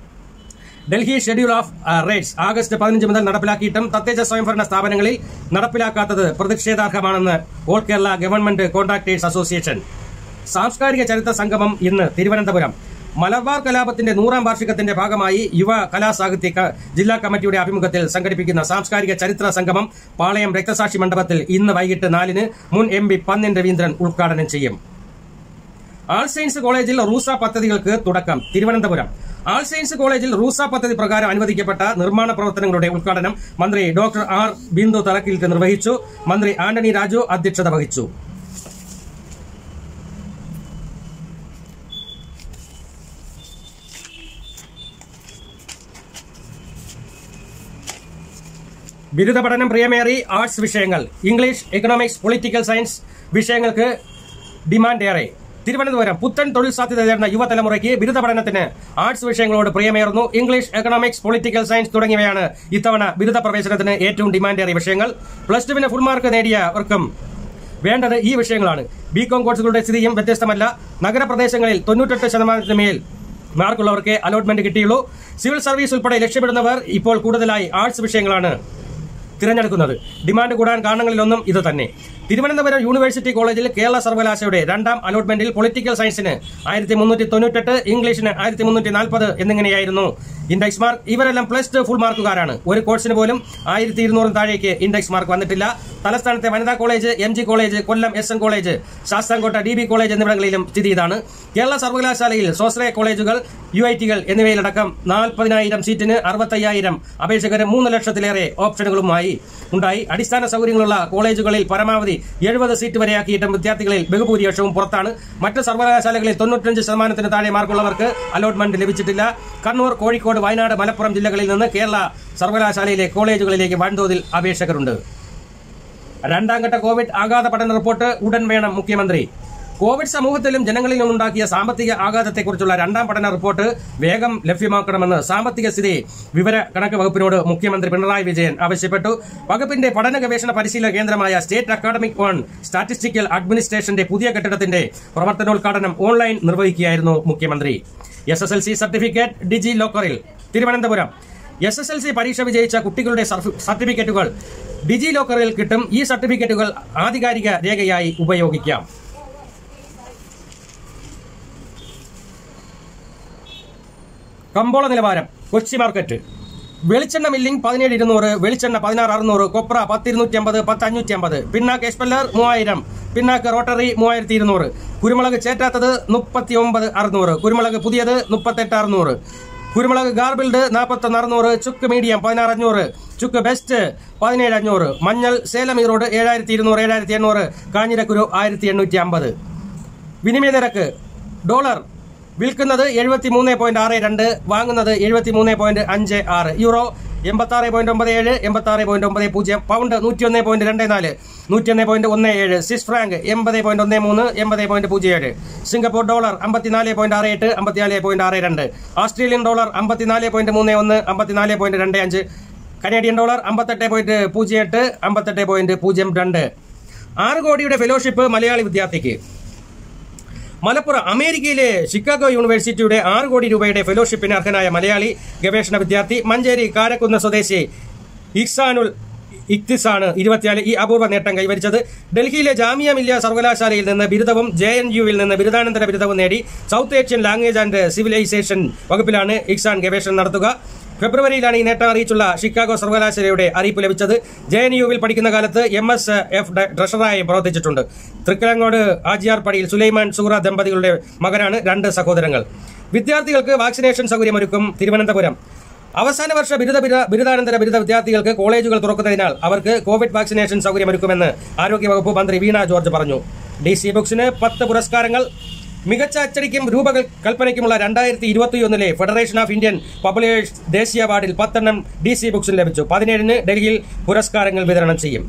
Delhi schedule of rates August പതിനഞ്ച് മുതൽ നടപ്പിലാക്കിയിട്ടും തദ്ദേശ സ്വയംഭരണ സ്ഥാപനങ്ങളിൽ നടപ്പിലാക്കാത്തത് പ്രതിഷേധാർഹമാണെന്ന് all Kerala government contractors association സാംസ്കാരിക ചരിത്ര സംഗമം ഇന്ന് തിരുവനന്തപുരം മലബാർ കലാപത്തിന്റെ നൂറാം വാർഷികത്തിന്റെ ഭാഗമായി യുവ കലാസാഹിത്യ ക- ജില്ലാ കമ്മിറ്റിയുടെ ആഭിമുഖ്യത്തിൽ സംഘടിപ്പിക്കുന്ന സാംസ്കാരിക ചരിത്ര സംഗമം പാളയം രക്തസാക്ഷി മണ്ഡപത്തിൽ ഇന്ന് വൈകിട്ട് നാലിന് മുൻ എം പി പന്നിൻ രവീന്ദ്രൻ ഉദ്ഘാടനം ചെയ്യും ആൾ സയൻസ് കോളേജിൽ റൂസ പദ്ധതികൾക്ക് തുടക്കം തിരുവനന്തപുരം ആൾ സയൻസ് കോളേജിൽ റൂസ പദ്ധതി പ്രകാരം അനുവദിക്കപ്പെട്ട നിർമ്മാണ പ്രവർത്തനങ്ങളുടെ ഉദ്ഘാടനം മന്ത്രി ഡോക്ടർ ആർ ബിന്ദു തറക്കിലിട്ട് നിർവഹിച്ചു മന്ത്രി ആന്റണി രാജു അധ്യക്ഷത വഹിച്ചു ബിരുദ പഠനം പ്രിയമേറി ആർട്സ് വിഷയങ്ങൾ ഇംഗ്ലീഷ് എക്കണോമിക്സ് പൊളിറ്റിക്കൽ സയൻസ് വിഷയങ്ങൾക്ക് ഡിമാൻഡ് ഏറെ തിരുവനന്തപുരം പുത്തൻ തൊഴിൽ സാധ്യത തേടുന്ന യുവതലമുറയ്ക്ക് ബിരുദ പഠനത്തിന് ആർട്സ് വിഷയങ്ങളോട് പ്രിയമേറുന്നു ഇംഗ്ലീഷ് എക്കണോമിക്സ് പൊളിറ്റിക്കൽ സയൻസ് തുടങ്ങിയവയാണ് ഇത്തവണ ബിരുദ പ്രവേശനത്തിന് ഏറ്റവും ഡിമാൻഡേറിയ വിഷയങ്ങൾ പ്ലസ് ടുവിന് ഫുൾ മാർക്ക് നേടിയവർക്കും വേണ്ടത് ഈ വിഷയങ്ങളാണ് ബികോം കോഴ്സുകളുടെ സ്ഥിതിയും വ്യത്യസ്തമല്ല നഗരപ്രദേശങ്ങളിൽ തൊണ്ണൂറ്റെട്ട് ശതമാനത്തിന് മേൽ മാർക്കുള്ളവർക്ക് അലോട്ട്മെന്റ് കിട്ടിയുള്ളൂ സിവിൽ സർവീസ് ഉൾപ്പെടെ ലക്ഷ്യമിടുന്നവർ ഇപ്പോൾ കൂടുതലായി ആർട്സ് വിഷയങ്ങളാണ് തിരഞ്ഞെടുക്കുന്നത് ഡിമാൻഡ് കൂടാൻ കാരണങ്ങളിലൊന്നും ഇത് തന്നെ തിരുവനന്തപുരം യൂണിവേഴ്സിറ്റി കോളേജിൽ കേരള സർവകലാശാലയുടെ രണ്ടാം അലോട്ട്മെന്റിൽ പൊളിറ്റിക്കൽ സയൻസിന് ആയിരത്തി മുന്നൂറ്റി തൊണ്ണൂറ്റെട്ട് ഇംഗ്ലീഷിന് ആയിരത്തി മുന്നൂറ്റി നാൽപ്പത് എന്നിങ്ങനെയായിരുന്നു ഇൻഡെക്സ് മാർക്ക് ഇവരെല്ലാം പ്ലസ് ടു ഫുൾ മാർക്കുകാരാണ് ഒരു കോഴ്സിന് പോലും ആയിരത്തി ഇരുന്നൂറിന് താഴേക്ക് ഇൻഡെക്സ് മാർക്ക് വന്നിട്ടില്ല തലസ്ഥാനത്തെ വനിതാ college M G college Kollam S N college Sasthamkotta D B college എന്നിവിടങ്ങളിലും സ്ഥിതി ഇതാണ് കേരള സർവകലാശാലയിൽ സ്വാശ്രയ കോളേജുകൾ യു ഐ ടികൾ എന്നിവയിലടക്കം നാൽപ്പതിനായിരം സീറ്റിന് അറുപത്തയ്യായിരം അപേക്ഷകര് മൂന്ന് ലക്ഷത്തിലേറെ ഓപ്ഷനുകളുമായി ഉണ്ടായി അടിസ്ഥാന സൗകര്യങ്ങളുള്ള കോളേജുകളിൽ പരമാവധി എഴുപത് സീറ്റ് വരെയാക്കിയിട്ടും വിദ്യാർത്ഥികളിൽ ബഹുഭൂരിപക്ഷവും പുറത്താണ് മറ്റ് സർവകലാശാലകളിൽ തൊണ്ണൂറ്റഞ്ച് ശതമാനത്തിന് താഴെ മാർക്കുള്ളവർക്ക് അലോട്ട്മെന്റ് ലഭിച്ചിട്ടില്ല കണ്ണൂർ കോഴിക്കോട് വയനാട് മലപ്പുറം ജില്ലകളിൽ നിന്ന് കേരള സർവകലാശാലയിലെ കോളേജുകളിലേക്ക് വൻതോതിൽ അപേക്ഷകരുണ്ട് രണ്ടാം ഘട്ട കോവിഡ് ആഘാത പഠന റിപ്പോർട്ട് ഉടൻ വേണം മുഖ്യമന്ത്രി കോവിഡ് സമൂഹത്തിലും ജനങ്ങളിലും ഉണ്ടാക്കിയ സാമ്പത്തിക ആഘാതത്തെക്കുറിച്ചുള്ള രണ്ടാം പഠന റിപ്പോർട്ട് വേഗം ലഭ്യമാക്കണമെന്ന് സാമ്പത്തിക സ്ഥിതി വിവര കണക്ക് വകുപ്പിനോട് മുഖ്യമന്ത്രി പിണറായി വിജയൻ ആവശ്യപ്പെട്ടു വകുപ്പിന്റെ പഠന ഗവേഷണ പരിശീലന കേന്ദ്രമായ സ്റ്റേറ്റ് അക്കാദമിക് ഓൺ സ്റ്റാറ്റിസ്റ്റിക്കൽ അഡ്മിനിസ്ട്രേഷന്റെ പുതിയ കെട്ടിടത്തിന്റെ പ്രവർത്തനോദ്ഘാടനം ഓൺലൈൻ നിർവഹിക്കുകയായിരുന്നു മുഖ്യമന്ത്രി S S L C certificate ഡിജി ലോക്കറിൽ Thiruvananthapuram S S L C പരീക്ഷ വിജയിച്ച കുട്ടികളുടെ സർഫ്- സർട്ടിഫിക്കറ്റുകൾ ഡിജി ലോക്കറിൽ കിട്ടും ഈ സർട്ടിഫിക്കറ്റുകൾ ആധികാരിക രേഖയായി ഉപയോഗിക്കാം കമ്പോള നിലവാരം കൊച്ചി മാർക്കറ്റ് വെളിച്ചെണ്ണ മില്ലിംഗ് പതിനേഴ് ഇരുന്നൂറ് വെളിച്ചെണ്ണ പതിനാറ് അറുന്നൂറ് കൊപ്ര പത്ത് ഇരുന്നൂറ്റി അമ്പത് പത്ത് അഞ്ഞൂറ്റി അമ്പത് പിന്നാക്ക് എസ്പെല്ലർ മൂവായിരം പിന്നാക്ക് റോട്ടറി മൂവായിരത്തി ഇരുന്നൂറ് കുരുമുളക് ചേറ്റാത്തത് മുപ്പത്തി ഒമ്പത് അറുന്നൂറ് കുരുമുളക് പുതിയത് മുപ്പത്തെട്ട് അറുന്നൂറ് കുരുമുളക് ഗാർബിൾഡ് നാൽപ്പത്തൊന്ന് അറുന്നൂറ് ചുക്ക് മീഡിയം പതിനാറ് അഞ്ഞൂറ് ചുക്ക് ബെസ്റ്റ് പതിനേഴ് അഞ്ഞൂറ് മഞ്ഞൾ സേലം ഈറോഡ് ഏഴായിരത്തി ഇരുന്നൂറ് ഏഴായിരത്തി എണ്ണൂറ് കാഞ്ഞിരക്കുരു ആയിരത്തി എണ്ണൂറ്റി അമ്പത് വിനിമയ നിരക്ക് ഡോളർ വിൽക്കുന്നത് എഴുപത്തി മൂന്ന് പോയിന്റ് ആറ് രണ്ട് വാങ്ങുന്നത് എഴുപത്തി മൂന്ന് പോയിന്റ് അഞ്ച് ആറ് യൂറോ എൺപത്തി ആറ് പോയിന്റ് ഒമ്പത് ഏഴ് എൺപത്തി ആറ് പോയിന്റ് ഒമ്പത് പൂജ്യം പൗണ്ട് നൂറ്റി ഒന്ന് പോയിന്റ് രണ്ട് നാല് നൂറ്റി ഒന്ന് പോയിന്റ് ഒന്ന് ഏഴ് സ്വിസ് ഫ്രാങ്ക് എൺപത് പോയിന്റ് ഒന്ന് മൂന്ന് എൺപത് പോയിന്റ് പൂജ്യം ഏഴ് സിംഗപ്പൂർ ഡോളർ അമ്പത്തിനാല് പോയിന്റ് ആറ് എട്ട് അമ്പത്തിനാല് പോയിന്റ് ആറ് രണ്ട് ഓസ്ട്രേലിയൻ ഡോളർ അമ്പത്തിനാല് പോയിന്റ് മൂന്ന് ഒന്ന് അമ്പത്തിനാല് പോയിന്റ് രണ്ട് അഞ്ച് കനേഡിയൻ ഡോളർ അമ്പത്തെട്ട് പോയിന്റ് പൂജ്യം എട്ട് അമ്പത്തെട്ട് പോയിന്റ് പൂജ്യം രണ്ട് ആറ് കോടിയുടെ ഫെലോഷിപ്പ് മലയാളി വിദ്യാർത്ഥിക്ക് മലപ്പുറം അമേരിക്കയിലെ ഷിക്കാഗോ യൂണിവേഴ്സിറ്റിയുടെ ആറ് കോടി രൂപയുടെ ഫെലോഷിപ്പിന് അർഹനായ മലയാളി ഗവേഷണ വിദ്യാർത്ഥി മഞ്ചേരി കാരക്കുന്ന് സ്വദേശി ഇക്സാനുൽ ഇക്തിസാണ് ഇരുപത്തിനാല് ഈ അപൂർവ നേട്ടം കൈവരിച്ചത് ഡൽഹിയിലെ ജാമിയ മില്ലിയ സർവകലാശാലയിൽ നിന്ന് ബിരുദവും ജെ എൻ യുവിൽ നിന്ന് ബിരുദാനന്തര ബിരുദവും നേടി South Asian language and civilisation വകുപ്പിലാണ് ഇക്സാൻ ഗവേഷണം നടത്തുക ഫെബ്രുവരിയിലാണ് ഈ നേട്ടം അറിയിച്ചുള്ള ഷിക്കാഗോ സർവകലാശാലയുടെ അറിയിപ്പ് ലഭിച്ചത് ജെ എൻ യുവിൽ പഠിക്കുന്ന കാലത്ത് എം എസ് എഫ് ട്രഷറായി പ്രവർത്തിച്ചിട്ടുണ്ട് തൃക്കലങ്ങോട് ആജിയാർ പടിയിൽ സുലൈമാൻ സൂറ ദമ്പതികളുടെ മകനാണ് രണ്ട് സഹോദരങ്ങൾ വിദ്യാർത്ഥികൾക്ക് വാക്സിനേഷൻ സൗകര്യമൊരുക്കും തിരുവനന്തപുരം അവസാന വർഷ ബിരുദ ബിരുദ- ബിരുദാനന്തര ബിരുദ വിദ്യാർത്ഥികൾക്ക് കോളേജുകൾ തുറക്കുന്നതിനാൽ അവർക്ക് കോവിഡ് വാക്സിനേഷൻ സൗകര്യമൊരുക്കുമെന്ന് ആരോഗ്യവകുപ്പ് മന്ത്രി വീണ ജോർജ് പറഞ്ഞു ഡി സി ബുക്സിന് പത്ത് പുരസ്കാരങ്ങൾ മികച്ച അച്ചടിക്കും രൂപകൽപ്പനയ്ക്കുമുള്ള രണ്ടായിരത്തി ഇരുപത്തിയൊന്നിലെ ഫെഡറേഷൻ ഓഫ് ഇന്ത്യൻ പബ്ലിഷേഴ്സ് ദേശീയ അവാർഡിൽ പത്തെണ്ണം ഡി സി ബുക്സിന് ലഭിച്ചു പതിനേഴിന് ഡൽഹിയിൽ പുരസ്കാരങ്ങൾ വിതരണം ചെയ്യും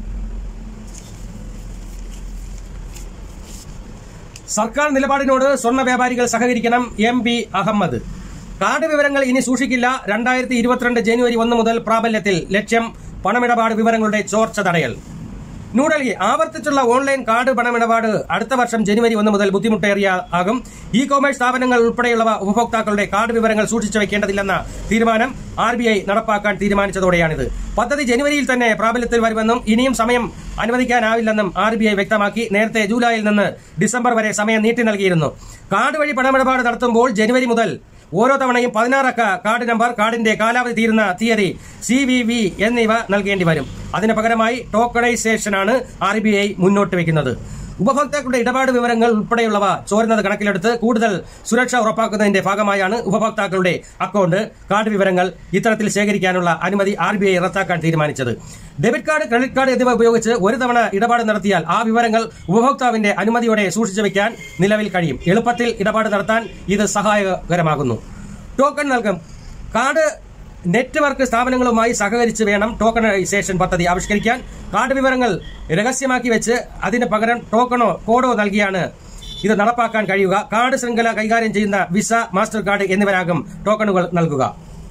സർക്കാർ നിലപാടിനോട് സ്വർണ്ണ വ്യാപാരികൾ സഹകരിക്കണം എം ബി അഹമ്മദ് കാർഡ് വിവരങ്ങൾ ഇനി സൂക്ഷിക്കില്ല രണ്ടായിരത്തി ഇരുപത്തിരണ്ട് ജനുവരി ഒന്ന് മുതൽ പ്രാബല്യത്തിൽ ലക്ഷ്യം പണമിടപാട് വിവരങ്ങളുടെ ചോർച്ച തടയൽ ന്യൂഡൽഹി ആവർത്തിച്ചുള്ള ഓൺലൈൻ കാർഡ് പണമിടപാട് അടുത്ത വർഷം ജനുവരി ഒന്ന് മുതൽ ബുദ്ധിമുട്ടേറിയ ആകും ഇ കോമേഴ്സ് സ്ഥാപനങ്ങൾ ഉൾപ്പെടെയുള്ളവ ഉപഭോക്താക്കളുടെ കാർഡ് വിവരങ്ങൾ സൂക്ഷിച്ചു വെക്കേണ്ടതില്ലെന്ന തീരുമാനം ആർ ബി ഐ നടപ്പാക്കാൻ തീരുമാനിച്ചതോടെയാണിത് പദ്ധതി ജനുവരിയിൽ തന്നെ പ്രാബല്യത്തിൽ വരുമെന്നും ഇനിയും സമയം അനുവദിക്കാനാവില്ലെന്നും ആർ ബി ഐ വ്യക്തമാക്കി നേരത്തെ ജൂലൈയിൽ നിന്ന് ഡിസംബർ വരെ സമയം നീട്ടി നൽകിയിരുന്നു കാർഡ് വഴി പണമിടപാട് നടത്തുമ്പോൾ ജനുവരി മുതൽ ഓരോ തവണയും പതിനാറക്ക കാർഡ് നമ്പർ കാർഡിന്റെ കാലാവധി തീരുന്ന തീയതി സി വി വി എന്നിവ നൽകേണ്ടി വരും അതിന് പകരമായി ടോക്കണൈസേഷനാണ് ആർ ബി ഐ മുന്നോട്ട് വയ്ക്കുന്നത് ഉപഭോക്താക്കളുടെ ഇടപാട് വിവരങ്ങൾ ഉൾപ്പെടെയുള്ളവ ചോരുന്നത് കണക്കിലെടുത്ത് കൂടുതൽ സുരക്ഷ ഉറപ്പാക്കുന്നതിന്റെ ഭാഗമായാണ് ഉപഭോക്താക്കളുടെ അക്കൗണ്ട് കാർഡ് വിവരങ്ങൾ ഇത്തരത്തിൽ ശേഖരിക്കാനുള്ള അനുമതി ആർ ബി ഐ റദ്ദാക്കാൻ തീരുമാനിച്ചത് ഡെബിറ്റ് കാർഡ് ക്രെഡിറ്റ് കാർഡ് എന്നിവ ഉപയോഗിച്ച് ഒരു തവണ ഇടപാട് നടത്തിയാൽ ആ വിവരങ്ങൾ ഉപഭോക്താവിന്റെ അനുമതിയോടെ സൂക്ഷിച്ചു വെക്കാൻ നിലവിൽ കഴിയും എളുപ്പത്തിൽ ഇടപാട് നടത്താൻ ഇത് സഹായകരമാകുന്നു ടോക്കൺ നൽകും കാർഡ് നെറ്റ്വർക്ക് സ്ഥാപനങ്ങളുമായി സഹകരിച്ച് വേണം ടോക്കണൈസേഷൻ പദ്ധതി ആവിഷ്കരിക്കാൻ കാർഡ് വിവരങ്ങൾ രഹസ്യമാക്കി വെച്ച് അതിന് പകരം ടോക്കണോ കോഡോ നൽകിയാണ് ഇത് നടപ്പാക്കാൻ കഴിയുക കാർഡ് ശൃംഖല കൈകാര്യം ചെയ്യുന്ന വിസ മാസ്റ്റർ കാർഡ് എന്നിവരാകും ടോക്കണുകൾ നൽകുക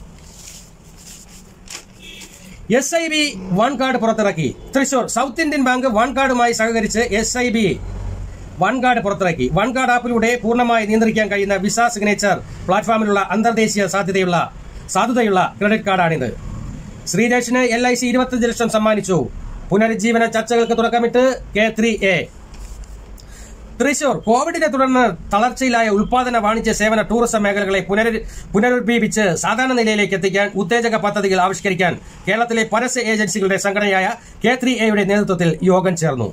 S I B one card പുറത്തിറക്കി Thrissur South Indian bank one കാർഡുമായി സഹകരിച്ച് S I B one card പുറത്തിറക്കി വൺ കാർഡ് ആപ്പിലൂടെ പൂർണ്ണമായി നിയന്ത്രിക്കാൻ കഴിയുന്ന വിസ സിഗ്നേച്ചർ പ്ലാറ്റ്ഫോമിലുള്ള അന്തർദേശീയ സാധ്യതയുള്ള സാധുതയുള്ള ക്രെഡിറ്റ് കാർഡാണിത് ശ്രീരേഷിന് എൽ ഐ സി ഇരുപത്തിയഞ്ച് ലക്ഷം സമ്മാനിച്ചു പുനരുജ്ജീവന ചർച്ചകൾക്ക് തുടക്കമിട്ട് കെ ത്രീ എ തൃശൂർ കോവിഡിനെ തുടർന്ന് തളർച്ചയിലായ ഉൽപാദന വാണിജ്യ സേവന ടൂറിസം മേഖലകളെ പുനരു പുനരുജ്ജീവിപ്പിച്ച് സാധാരണ നിലയിലേക്ക് എത്തിക്കാൻ ഉത്തേജക പദ്ധതികൾ ആവിഷ്കരിക്കാൻ കേരളത്തിലെ പരസ്യ ഏജൻസികളുടെ സംഘടനയായ കെ ത്രീ എയുടെ നേതൃത്വത്തിൽ യോഗം ചേർന്നു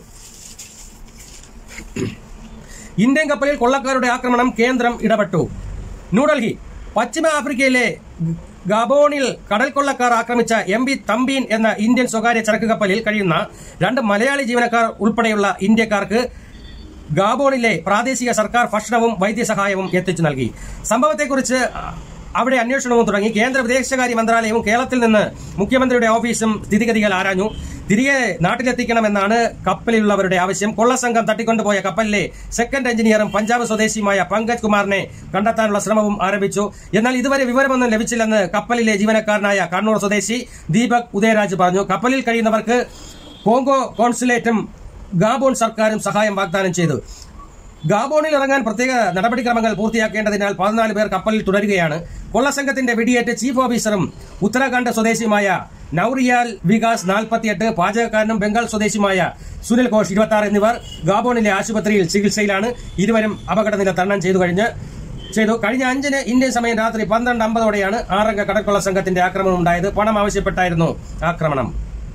ഇന്ത്യൻ കപ്പലിൽ കൊള്ളക്കാരുടെ ആക്രമണം കേന്ദ്രം ഇടപെട്ടു ന്യൂഡൽഹി പശ്ചിമ ആഫ്രിക്കയിലെ ഗാബോണിൽ കടൽ കൊള്ളക്കാർ ആക്രമിച്ച എം ബി തമ്പീൻ എന്ന ഇന്ത്യൻ സ്വകാര്യ ചരക്ക് കപ്പലിൽ കഴിയുന്ന രണ്ട് മലയാളി ജീവനക്കാർ ഉൾപ്പെടെയുള്ള ഇന്ത്യക്കാർക്ക് ഗാബോണിലെ പ്രാദേശിക സർക്കാർ ഭക്ഷണവും വൈദ്യസഹായവും എത്തിച്ചു നൽകി സംഭവത്തെക്കുറിച്ച് അവിടെ അന്വേഷണവും തുടങ്ങി കേന്ദ്ര വിദേശകാര്യ മന്ത്രാലയവും കേരളത്തിൽ നിന്ന് മുഖ്യമന്ത്രിയുടെ ഓഫീസും സ്ഥിതിഗതികൾ ആരാഞ്ഞു തിരികെ നാട്ടിലെത്തിക്കണമെന്നാണ് കപ്പലിലുള്ളവരുടെ ആവശ്യം കൊള്ളസംഘം തട്ടിക്കൊണ്ടുപോയ കപ്പലിലെ സെക്കൻഡ് എഞ്ചിനീയറും പഞ്ചാബ് സ്വദേശിയുമായ പങ്കജ് കുമാറിനെ കണ്ടെത്താനുള്ള ശ്രമവും ആരംഭിച്ചു എന്നാൽ ഇതുവരെ വിവരമൊന്നും ലഭിച്ചില്ലെന്ന് കപ്പലിലെ ജീവനക്കാരനായ കണ്ണൂർ സ്വദേശി ദീപക് ഉദയരാജ് പറഞ്ഞു കപ്പലിൽ കഴിയുന്നവർക്ക് കോങ്കോ കോൺസുലേറ്റും ഗാബോൺ സർക്കാരും സഹായം വാഗ്ദാനം ചെയ്തു ഗാബോണിൽ ഇറങ്ങാൻ പ്രത്യേക നടപടിക്രമങ്ങൾ പൂർത്തിയാക്കേണ്ടതിനാൽ പതിനാല് പേർ കപ്പലിൽ തുടരുകയാണ് കൊള്ളസംഘത്തിന്റെ വെടിയേറ്റ് ചീഫ് ഓഫീസറും ഉത്തരാഖണ്ഡ് സ്വദേശിയുമായ നൌറിയാൽ വികാസ് നാൽപ്പത്തിയെട്ട് പാചകക്കാരനും ബംഗാൾ സ്വദേശിയുമായ സുനിൽ ഘോഷ് ഇരുപത്തി ആറ് എന്നിവർ ഗാബോണിലെ ആശുപത്രിയിൽ ചികിത്സയിലാണ് ഇരുവരും അപകടനില തരണം ചെയ്തു കഴിഞ്ഞ് ചെയ്തു കഴിഞ്ഞ അഞ്ചിന് ഇന്ത്യൻ സമയം രാത്രി പന്ത്രണ്ട് അമ്പതോടെയാണ് ആറംഗ കടൽക്കൊള്ള സംഘത്തിന്റെ ആക്രമണം ഉണ്ടായത് പണം ആവശ്യപ്പെട്ടായിരുന്നു ആക്രമണം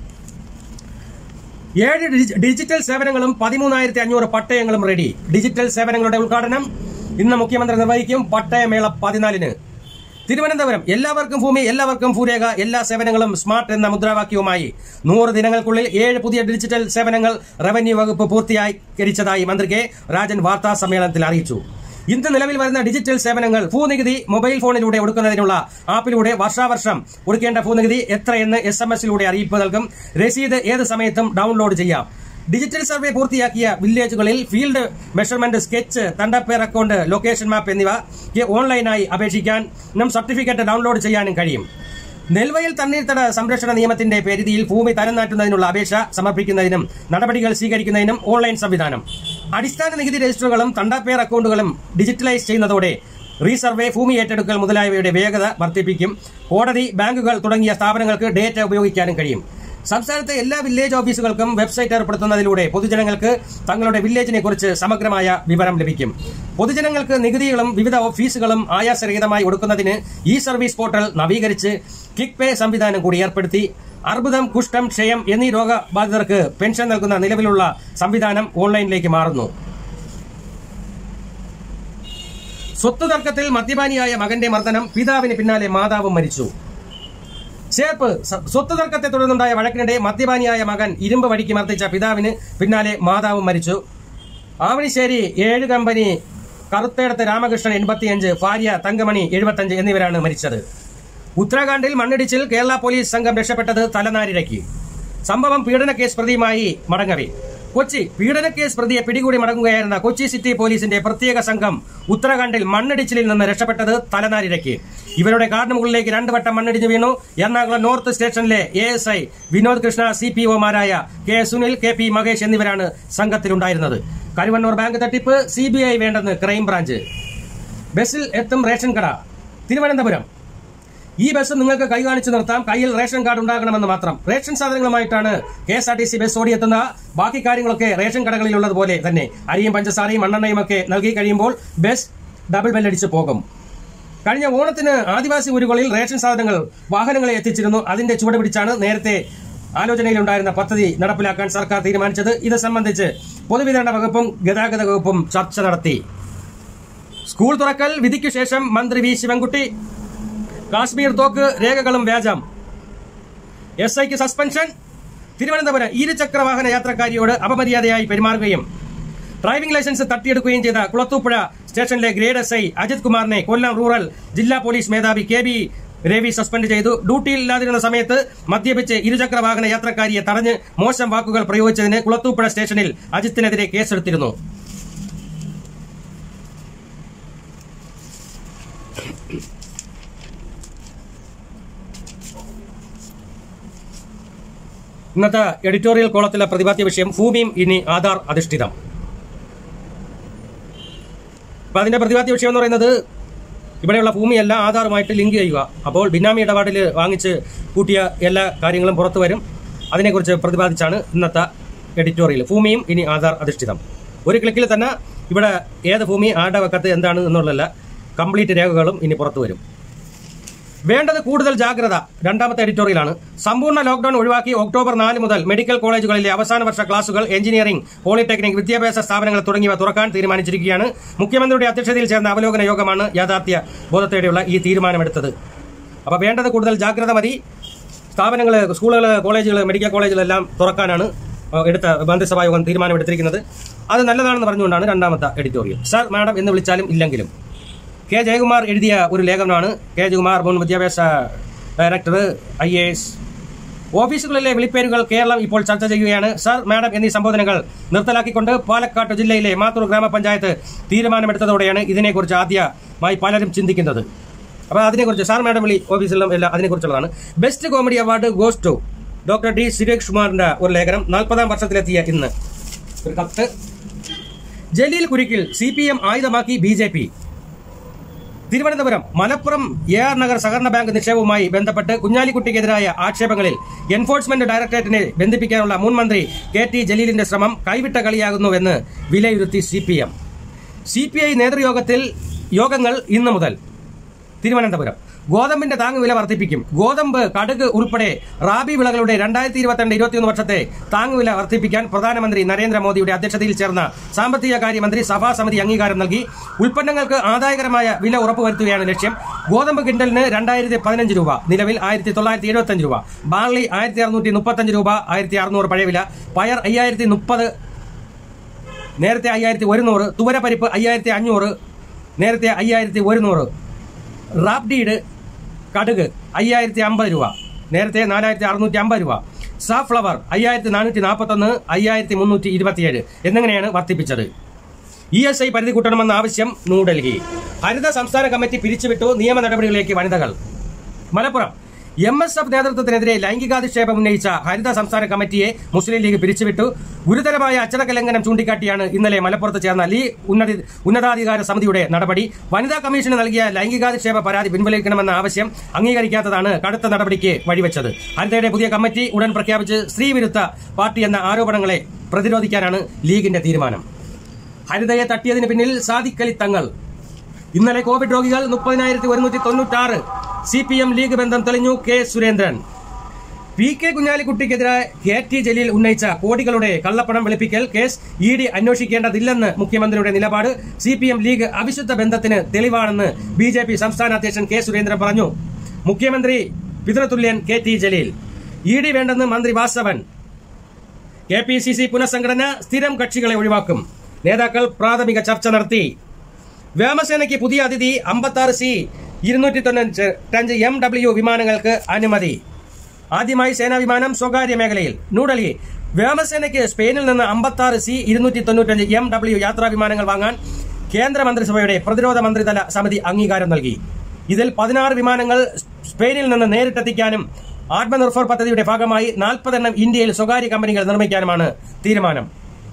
ഏഴ് ഡിജി- ഡിജിറ്റൽ സേവനങ്ങളും പതിമൂന്നായിരത്തി അഞ്ഞൂറ് പട്ടയങ്ങളും റെഡി ഡിജിറ്റൽ സേവനങ്ങളുടെ ഉദ്ഘാടനം ഇന്ന് മുഖ്യമന്ത്രി നിർവഹിക്കും പട്ടയമേള പതിനാലിന് തിരുവനന്തപുരം എല്ലാവർക്കും ഭൂമി എല്ലാവർക്കും ഭൂരേഖ എല്ലാ സേവനങ്ങളും സ്മാർട്ട് എന്ന മുദ്രാവാക്യവുമായി നൂറ് ദിനങ്ങൾക്കുള്ളിൽ ഏഴ് പുതിയ ഡിജിറ്റൽ സേവനങ്ങൾ റവന്യൂ വകുപ്പ് പൂർത്തിയാകരിച്ചതായി മന്ത്രി കെ രാജൻ വാർത്താ സമ്മേളനത്തിൽ അറിയിച്ചു ഇന്ന് നിലവിൽ വരുന്ന ഡിജിറ്റൽ സേവനങ്ങൾ ഭൂനികുതി മൊബൈൽ ഫോണിലൂടെ ഒടുക്കുന്നതിനുള്ള ആപ്പിലൂടെ വർഷാവർഷം ഒടുക്കേണ്ട ഭൂനികുതി എത്രയെന്ന് എസ് എം എസിലൂടെ അറിയിപ്പ് നൽകും രസീത് ഏത് സമയത്തും ഡൗൺലോഡ് ചെയ്യാം ഡിജിറ്റൽ സർവേ പൂർത്തിയാക്കിയ വില്ലേജുകളിൽ ഫീൽഡ് മെഷർമെന്റ് സ്കെച്ച് തണ്ടപ്പേർ അക്കൗണ്ട് ലൊക്കേഷൻ മാപ്പ് എന്നിവയ്ക്ക് ഓൺലൈനായി അപേക്ഷിക്കാനും സർട്ടിഫിക്കറ്റ് ഡൗൺലോഡ് ചെയ്യാനും കഴിയും നെൽവയൽ തണ്ണീർത്തട സംരക്ഷണ നിയമത്തിന്റെ പരിധിയിൽ ഭൂമി തരം നാട്ടുന്നതിനുള്ള അപേക്ഷ സമർപ്പിക്കുന്നതിനും നടപടികൾ സ്വീകരിക്കുന്നതിനും ഓൺലൈൻ സംവിധാനം അടിസ്ഥാന നികുതി രജിസ്റ്ററുകളും തണ്ടാപ്പേർ അക്കൗണ്ടുകളും ഡിജിറ്റലൈസ് ചെയ്യുന്നതോടെ റീസർവേ ഭൂമി ഏറ്റെടുക്കൽ മുതലായവയുടെ വേഗത വർദ്ധിപ്പിക്കും കോടതി ബാങ്കുകൾ തുടങ്ങിയ സ്ഥാപനങ്ങൾക്ക് ഡേറ്റ ഉപയോഗിക്കാനും കഴിയും സംസ്ഥാനത്തെ എല്ലാ വില്ലേജ് ഓഫീസുകൾക്കും വെബ്സൈറ്റ് ഏർപ്പെടുത്തുന്നതിലൂടെ പൊതുജനങ്ങൾക്ക് തങ്ങളുടെ വില്ലേജിനെ കുറിച്ച് സമഗ്രമായ വിവരം ലഭിക്കും പൊതുജനങ്ങൾക്ക് നികുതികളും വിവിധ ഓഫീസുകളും ആയാസരഹിതമായി ഒടുക്കുന്നതിന് ഇ സർവീസ് പോർട്ടൽ നവീകരിച്ച് കിക്ക് പേ സംവിധാനം കൂടി ഏർപ്പെടുത്തി അർബുദം കുഷ്ഠം ക്ഷയം എന്നീ രോഗബാധിതർക്ക് പെൻഷൻ നൽകുന്ന നിലവിലുള്ള സംവിധാനം ഓൺലൈനിലേക്ക് മാറുന്നു സ്വത്ത് തർക്കത്തിൽ മദ്യപാനിയായ മകന്റെ മർദ്ദനം പിതാവിന് പിന്നാലെ മാതാവും മരിച്ചു ചേർപ്പ് സ- സ്വത്ത് തർക്കത്തെ തുടർന്നുണ്ടായ വഴക്കിനിടെ മദ്യപാനിയായ മകൻ ഇരുമ്പ് വടിക്ക് മർദ്ദിച്ച പിതാവിന് പിന്നാലെ മാതാവും മരിച്ചു ആവണിശ്ശേരി ഏഴ് കമ്പനി കറുത്തേടത്ത് രാമകൃഷ്ണൻ എൺപത്തിയഞ്ച് ഭാര്യ തങ്കമണി എഴുപത്തഞ്ച് എന്നിവരാണ് മരിച്ചത് ഉത്തരാഖണ്ഡിൽ മണ്ണിടിച്ചിൽ കേരള പോലീസ് സംഘം രക്ഷപ്പെട്ടത് തലനാരിഴയ്ക്ക് സംഭവം പീഡന കേസ് പ്രതിയുമായി മടങ്ങവേ കൊച്ചി പീഡന കേസ് പ്രതിയെ പിടികൂടി മടങ്ങുകയായിരുന്ന കൊച്ചി സിറ്റി പോലീസിന്റെ പ്രത്യേക സംഘം ഉത്തരാഖണ്ഡിൽ മണ്ണിടിച്ചിലിൽ നിന്ന് രക്ഷപ്പെട്ടത് തലനാരിഴയ്ക്ക് ഇവരുടെ കാറിന് മുകളിലേക്ക് രണ്ടു വട്ടം മണ്ണിടിഞ്ഞു വീണു എറണാകുളം നോർത്ത് സ്റ്റേഷനിലെ A S I Vinod Krishna C P ഒമാരായ K Sunil K P Mahesh എന്നിവരാണ് സംഘത്തിലുണ്ടായിരുന്നത് കരുവന്നൂർ ബാങ്ക് തട്ടിപ്പ് സി ബി ഐ വേണ്ടെന്ന് ക്രൈംബ്രാഞ്ച് ബസ്സിൽ എത്തും റേഷൻ കട തിരുവനന്തപുരം ഈ ബസ് നിങ്ങൾക്ക് കൈ കാണിച്ചു നിർത്താം കയ്യിൽ റേഷൻ കാർഡ് ഉണ്ടാകണമെന്ന് മാത്രം റേഷൻ സാധനങ്ങളുമായിട്ടാണ് K S R T C bus ഓടിയെത്തുന്ന ബാക്കി കാര്യങ്ങളൊക്കെ റേഷൻ കടകളിലുള്ളതുപോലെ തന്നെ അരിയും പഞ്ചസാരയും മണ്ണെണ്ണയും ഒക്കെ നൽകി കഴിയുമ്പോൾ ബസ് ഡബിൾ ബെല്ലടിച്ച് പോകും കഴിഞ്ഞ ഓണത്തിന് ആദിവാസി ഊരുകളിൽ റേഷൻ സാധനങ്ങൾ വാഹനങ്ങളെ എത്തിച്ചിരുന്നു അതിന്റെ ചുവട് പിടിച്ചാണ് നേരത്തെ ആലോചനയിലുണ്ടായിരുന്ന പദ്ധതി നടപ്പിലാക്കാൻ സർക്കാർ തീരുമാനിച്ചത് ഇത് സംബന്ധിച്ച് പൊതുവിതരണ വകുപ്പും ഗതാഗത വകുപ്പും ചർച്ച നടത്തി സ്കൂൾ തുറക്കൽ വിധിക്കു ശേഷം മന്ത്രി വി ശിവൻകുട്ടി കാശ്മീർ തോക്ക് രേഖകളും വ്യാജം എസ് ഐക്ക് സസ്പെൻഷൻ തിരുവനന്തപുരം ഇരുചക്ര വാഹന യാത്രക്കാരിയോട് അപമര്യാദയായി പെരുമാറുകയും ഡ്രൈവിംഗ് ലൈസൻസ് തട്ടിയെടുക്കുകയും ചെയ്ത കുളത്തൂപ്പുഴ സ്റ്റേഷനിലെ ഗ്രേഡ് എസ് ഐ അജിത് കുമാറിനെ കൊല്ലം റൂറൽ ജില്ലാ പോലീസ് മേധാവി കെ ബി രവി സസ്പെൻഡ് ചെയ്തു ഡ്യൂട്ടിയില്ലാതിരുന്ന സമയത്ത് മദ്യപിച്ച് ഇരുചക്ര വാഹന യാത്രക്കാരിയെ തടഞ്ഞ് മോശം വാക്കുകൾ പ്രയോഗിച്ചതിന് കുളത്തൂപ്പുഴ സ്റ്റേഷനിൽ അജിത്തിനെതിരെ കേസെടുത്തിരുന്നു ഇന്നത്തെ എഡിറ്റോറിയൽ കോളത്തിലെ പ്രതിപാദ്യ വിഷയം ഭൂമിയും ഇനി ആധാർ അധിഷ്ഠിതം അപ്പൊ അതിന്റെ പ്രതിപാദ്യ വിഷയം എന്ന് പറയുന്നത് ഇവിടെയുള്ള ഭൂമിയെല്ലാം ആധാറുമായിട്ട് ലിങ്ക് ചെയ്യുക അപ്പോൾ ബിനാമി ഇടപാടിൽ വാങ്ങിച്ച് കൂട്ടിയ എല്ലാ കാര്യങ്ങളും പുറത്തു വരും അതിനെക്കുറിച്ച് പ്രതിപാദിച്ചാണ് ഇന്നത്തെ എഡിറ്റോറിയൽ ഭൂമിയും ഇനി ആധാർ അധിഷ്ഠിതം ഒരു ക്ലിക്കിൽ തന്നെ ഇവിടെ ഏത് ഭൂമി ആരുടെ വക്കത്ത് എന്താണ് എന്നുള്ളതല്ല കംപ്ലീറ്റ് രേഖകളും ഇനി പുറത്തു വരും വേണ്ടത് കൂടുതൽ ജാഗ്രത രണ്ടാമത്തെ എഡിറ്റോറിയലാണ് സമ്പൂർണ്ണ ലോക്ഡൌൺ ഒഴിവാക്കി ഒക്ടോബർ നാല് മുതൽ മെഡിക്കൽ കോളേജുകളിലെ അവസാന വർഷ ക്ലാസുകൾ എഞ്ചിനീയറിംഗ് പോളിടെക്നിക് വിദ്യാഭ്യാസ സ്ഥാപനങ്ങൾ തുടങ്ങിയവ തുറക്കാൻ തീരുമാനിച്ചിരിക്കുകയാണ് മുഖ്യമന്ത്രിയുടെ അധ്യക്ഷതയിൽ ചേർന്ന അവലോകന യോഗമാണ് യാഥാർത്ഥ്യ ബോധത്തോടെയുള്ള ഈ തീരുമാനമെടുത്തത് അപ്പോൾ വേണ്ടത് കൂടുതൽ ജാഗ്രത മതി സ്ഥാപനങ്ങൾ സ്കൂളുകൾ കോളേജുകൾ മെഡിക്കൽ കോളേജുകളെല്ലാം തുറക്കാനാണ് ഏഹ്, എടുത്ത മന്ത്രിസഭാ യോഗം തീരുമാനമെടുത്തിരിക്കുന്നത് അത് നല്ലതാണെന്ന് പറഞ്ഞുകൊണ്ടാണ് രണ്ടാമത്തെ എഡിറ്റോറിയൽ സർ മാഡം എന്ന് വിളിച്ചാലും ഇല്ലെങ്കിലും കെ ജയകുമാർ എഴുതിയ ഒരു ലേഖനമാണ് കെ ജയകുമാർ മുൻ വിദ്യാഭ്യാസ ഡയറക്ടർ ഐ എ എസ് ഓഫീസുകളിലെ വിളിപ്പേരുകൾ കേരളം ഇപ്പോൾ ചർച്ച ചെയ്യുകയാണ് സർ മാഡം എന്നീ സംബോധനകൾ നിർത്തലാക്കിക്കൊണ്ട് പാലക്കാട് ജില്ലയിലെ മാത്തൂർ ഗ്രാമപഞ്ചായത്ത് തീരുമാനമെടുത്തതോടെയാണ് ഇതിനെക്കുറിച്ച് ആദ്യമായി പലരും ചിന്തിക്കുന്നത് അപ്പോൾ അതിനെക്കുറിച്ച് സാർ മാഡം വിളി ഓഫീസിലും എല്ലാം അതിനെക്കുറിച്ചുള്ളതാണ് best comedy award goes to doctor D Suresh കുമാറിന്റെ ഒരു ലേഖനം നാൽപ്പതാം വർഷത്തിലെത്തിയ ഇന്ന് ഒരു കത്ത് ജലീൽ കുരുക്കിൽ സി പി എം ആയുധമാക്കി B J P Thiruvananthapuram Malappuram A R Nagar സഹകരണ ബാങ്ക് നിക്ഷേപവുമായി ബന്ധപ്പെട്ട് കുഞ്ഞാലിക്കുട്ടിക്കെതിരായ ആക്ഷേപങ്ങളിൽ എൻഫോഴ്സ്മെന്റ് ഡയറക്ടറേറ്റിനെ ബന്ധിപ്പിക്കാനുള്ള മുൻ മന്ത്രി കെ ടി ജലീലിന്റെ ശ്രമം കൈവിട്ട കളിയാകുന്നുവെന്ന് വിലയിരുത്തി C P M C P I നേതൃയോഗത്തിൽ യോഗങ്ങൾ ഇന്നു മുതൽ തിരുവനന്തപുരം ഗോതമ്പിന്റെ താങ്ങുവില വർദ്ധിപ്പിക്കും ഗോതമ്പ് കടുക് ഉൾപ്പെടെ റാബി വിളകളുടെ രണ്ടായിരത്തി ഇരുപത്തിരണ്ട് ഇരുപത്തിയൊന്ന് വർഷത്തെ താങ്ങുവില വർദ്ധിപ്പിക്കാൻ പ്രധാനമന്ത്രി നരേന്ദ്രമോദിയുടെ അധ്യക്ഷതയിൽ ചേർന്ന സാമ്പത്തിക കാര്യമന്ത്രി സഭാ സമിതി അംഗീകാരം നൽകി ഉൽപ്പന്നങ്ങൾക്ക് ആദായകരമായ വില ഉറപ്പുവരുത്തുകയാണ് ലക്ഷ്യം ഗോതമ്പ് കിൻഡലിന് രണ്ടായിരത്തി പതിനഞ്ച് രൂപ നിലവിൽ ആയിരത്തി തൊള്ളായിരത്തി എഴുപത്തഞ്ച് രൂപ ബാർലി ആയിരത്തി അറുന്നൂറ്റി മുപ്പത്തഞ്ച് രൂപ ആയിരത്തി അറുന്നൂറ് പഴയ വില പയർ അയ്യായിരത്തി മുപ്പത് നേരത്തെ അയ്യായിരത്തി ഒരുന്നൂറ് തുവരപ്പരിപ്പ് അയ്യായിരത്തി അഞ്ഞൂറ് നേരത്തെ അയ്യായിരത്തി ഒരുന്നൂറ് റാപ്ഡീഡ് കടുക് അയ്യായിരത്തി അമ്പത് രൂപ നേരത്തെ നാലായിരത്തി അറുന്നൂറ്റി അമ്പത് രൂപ സാഫ്ലവർ അയ്യായിരത്തി നാനൂറ്റി നാൽപ്പത്തൊന്ന് അയ്യായിരത്തി മുന്നൂറ്റി ഇരുപത്തിയേഴ് എന്നിങ്ങനെയാണ് വർദ്ധിപ്പിച്ചത് ഇ എസ് ഐ പരിധി കൂട്ടണമെന്ന ആവശ്യം ന്യൂഡൽഹി ഹരിത സംസ്ഥാന കമ്മിറ്റി പിരിച്ചുവിട്ടു നിയമ നടപടികളിലേക്ക് വനിതകൾ മലപ്പുറം എം എസ് എഫ് നേതൃത്വത്തിനെതിരെ ലൈംഗികാധിക്ഷേപം ഉന്നയിച്ച ഹരിത സംസ്ഥാന കമ്മിറ്റിയെ മുസ്ലിം ലീഗ് പിരിച്ചുവിട്ടു ഗുരുതരമായ അച്ചടക്ക ലംഘനം ചൂണ്ടിക്കാട്ടിയാണ് ഇന്നലെ മലപ്പുറത്ത് ചേർന്ന ലീഗ് ഉന്നതി ഉന്നതാധികാര സമിതിയുടെ നടപടി വനിതാ കമ്മീഷന് നൽകിയ ലൈംഗികാധിക്ഷേപ പരാതി പിൻവലിക്കണമെന്ന ആവശ്യം അംഗീകരിക്കാത്തതാണ് കടുത്ത നടപടിക്ക് വഴിവെച്ചത് ഹരിതയുടെ പുതിയ കമ്മിറ്റി ഉടൻ പ്രഖ്യാപിച്ച് സ്ത്രീവിരുദ്ധ പാർട്ടി എന്ന ആരോപണങ്ങളെ പ്രതിരോധിക്കാനാണ് ലീഗിന്റെ തീരുമാനം ഹരിതയെ തട്ടിയതിന് പിന്നിൽ സാദിഖലി തങ്ങൾ ഇന്നലെ കോവിഡ് രോഗികൾ മുപ്പതിനായിരത്തി ഒരുന്നൂറ്റി തൊണ്ണൂറ്റാറ് സി പി എം ലീഗ് ബന്ധം തെളിഞ്ഞു കെ സുരേന്ദ്രൻ പി കെ കുഞ്ഞാലിക്കുട്ടിക്കെതിരെ കെ ടി ജലീൽ ഉന്നയിച്ച കോടികളുടെ കള്ളപ്പണം വെളുപ്പിക്കൽ കേസ് ഇ ഡി അന്വേഷിക്കേണ്ടതില്ലെന്ന് മുഖ്യമന്ത്രിയുടെ നിലപാട് സി പി എം ലീഗ് അവിശുദ്ധ ബന്ധത്തിന് തെളിവാണെന്ന് ബി ജെ പി സംസ്ഥാന അധ്യക്ഷൻ കെ സുരേന്ദ്രൻ പറഞ്ഞു മുഖ്യമന്ത്രി പിതൃതുല്യൻ K T Jaleel E D വേണ്ടെന്ന് മന്ത്രി Vasavan K P C C പുനഃസംഘടന സ്ഥിരം കക്ഷികളെ ഒഴിവാക്കും നേതാക്കൾ പ്രാഥമിക ചർച്ച നടത്തി വ്യോമസേനയ്ക്ക് പുതിയ അതിഥി അമ്പത്താറ് സി ഇരുന്നൂറ്റി തൊണ്ണൂറ്റഞ്ച് എം ഡബ്ല്യു വിമാനങ്ങൾക്ക് അനുമതി ആദ്യമായി സേനാ വിമാനം സ്വകാര്യ മേഖലയിൽ ന്യൂഡൽഹി വ്യോമസേനയ്ക്ക് സ്പെയിനിൽ നിന്ന് അമ്പത്താറ് സി ഇരുന്നൂറ്റി തൊണ്ണൂറ്റഞ്ച് എം ഡബ്ല്യു യാത്രാ വിമാനങ്ങൾ വാങ്ങാൻ കേന്ദ്ര മന്ത്രിസഭയുടെ പ്രതിരോധ മന്ത്രിതല സമിതി അംഗീകാരം നൽകി ഇതിൽ പതിനാറ് വിമാനങ്ങൾ സ്പെയിനിൽ നിന്ന് നേരിട്ടെത്തിക്കാനും ആത്മനിർഭർ പദ്ധതിയുടെ ഭാഗമായി നാൽപ്പതെണ്ണം ഇന്ത്യയിൽ സ്വകാര്യ കമ്പനികൾ നിർമ്മിക്കാനുമാണ് തീരുമാനം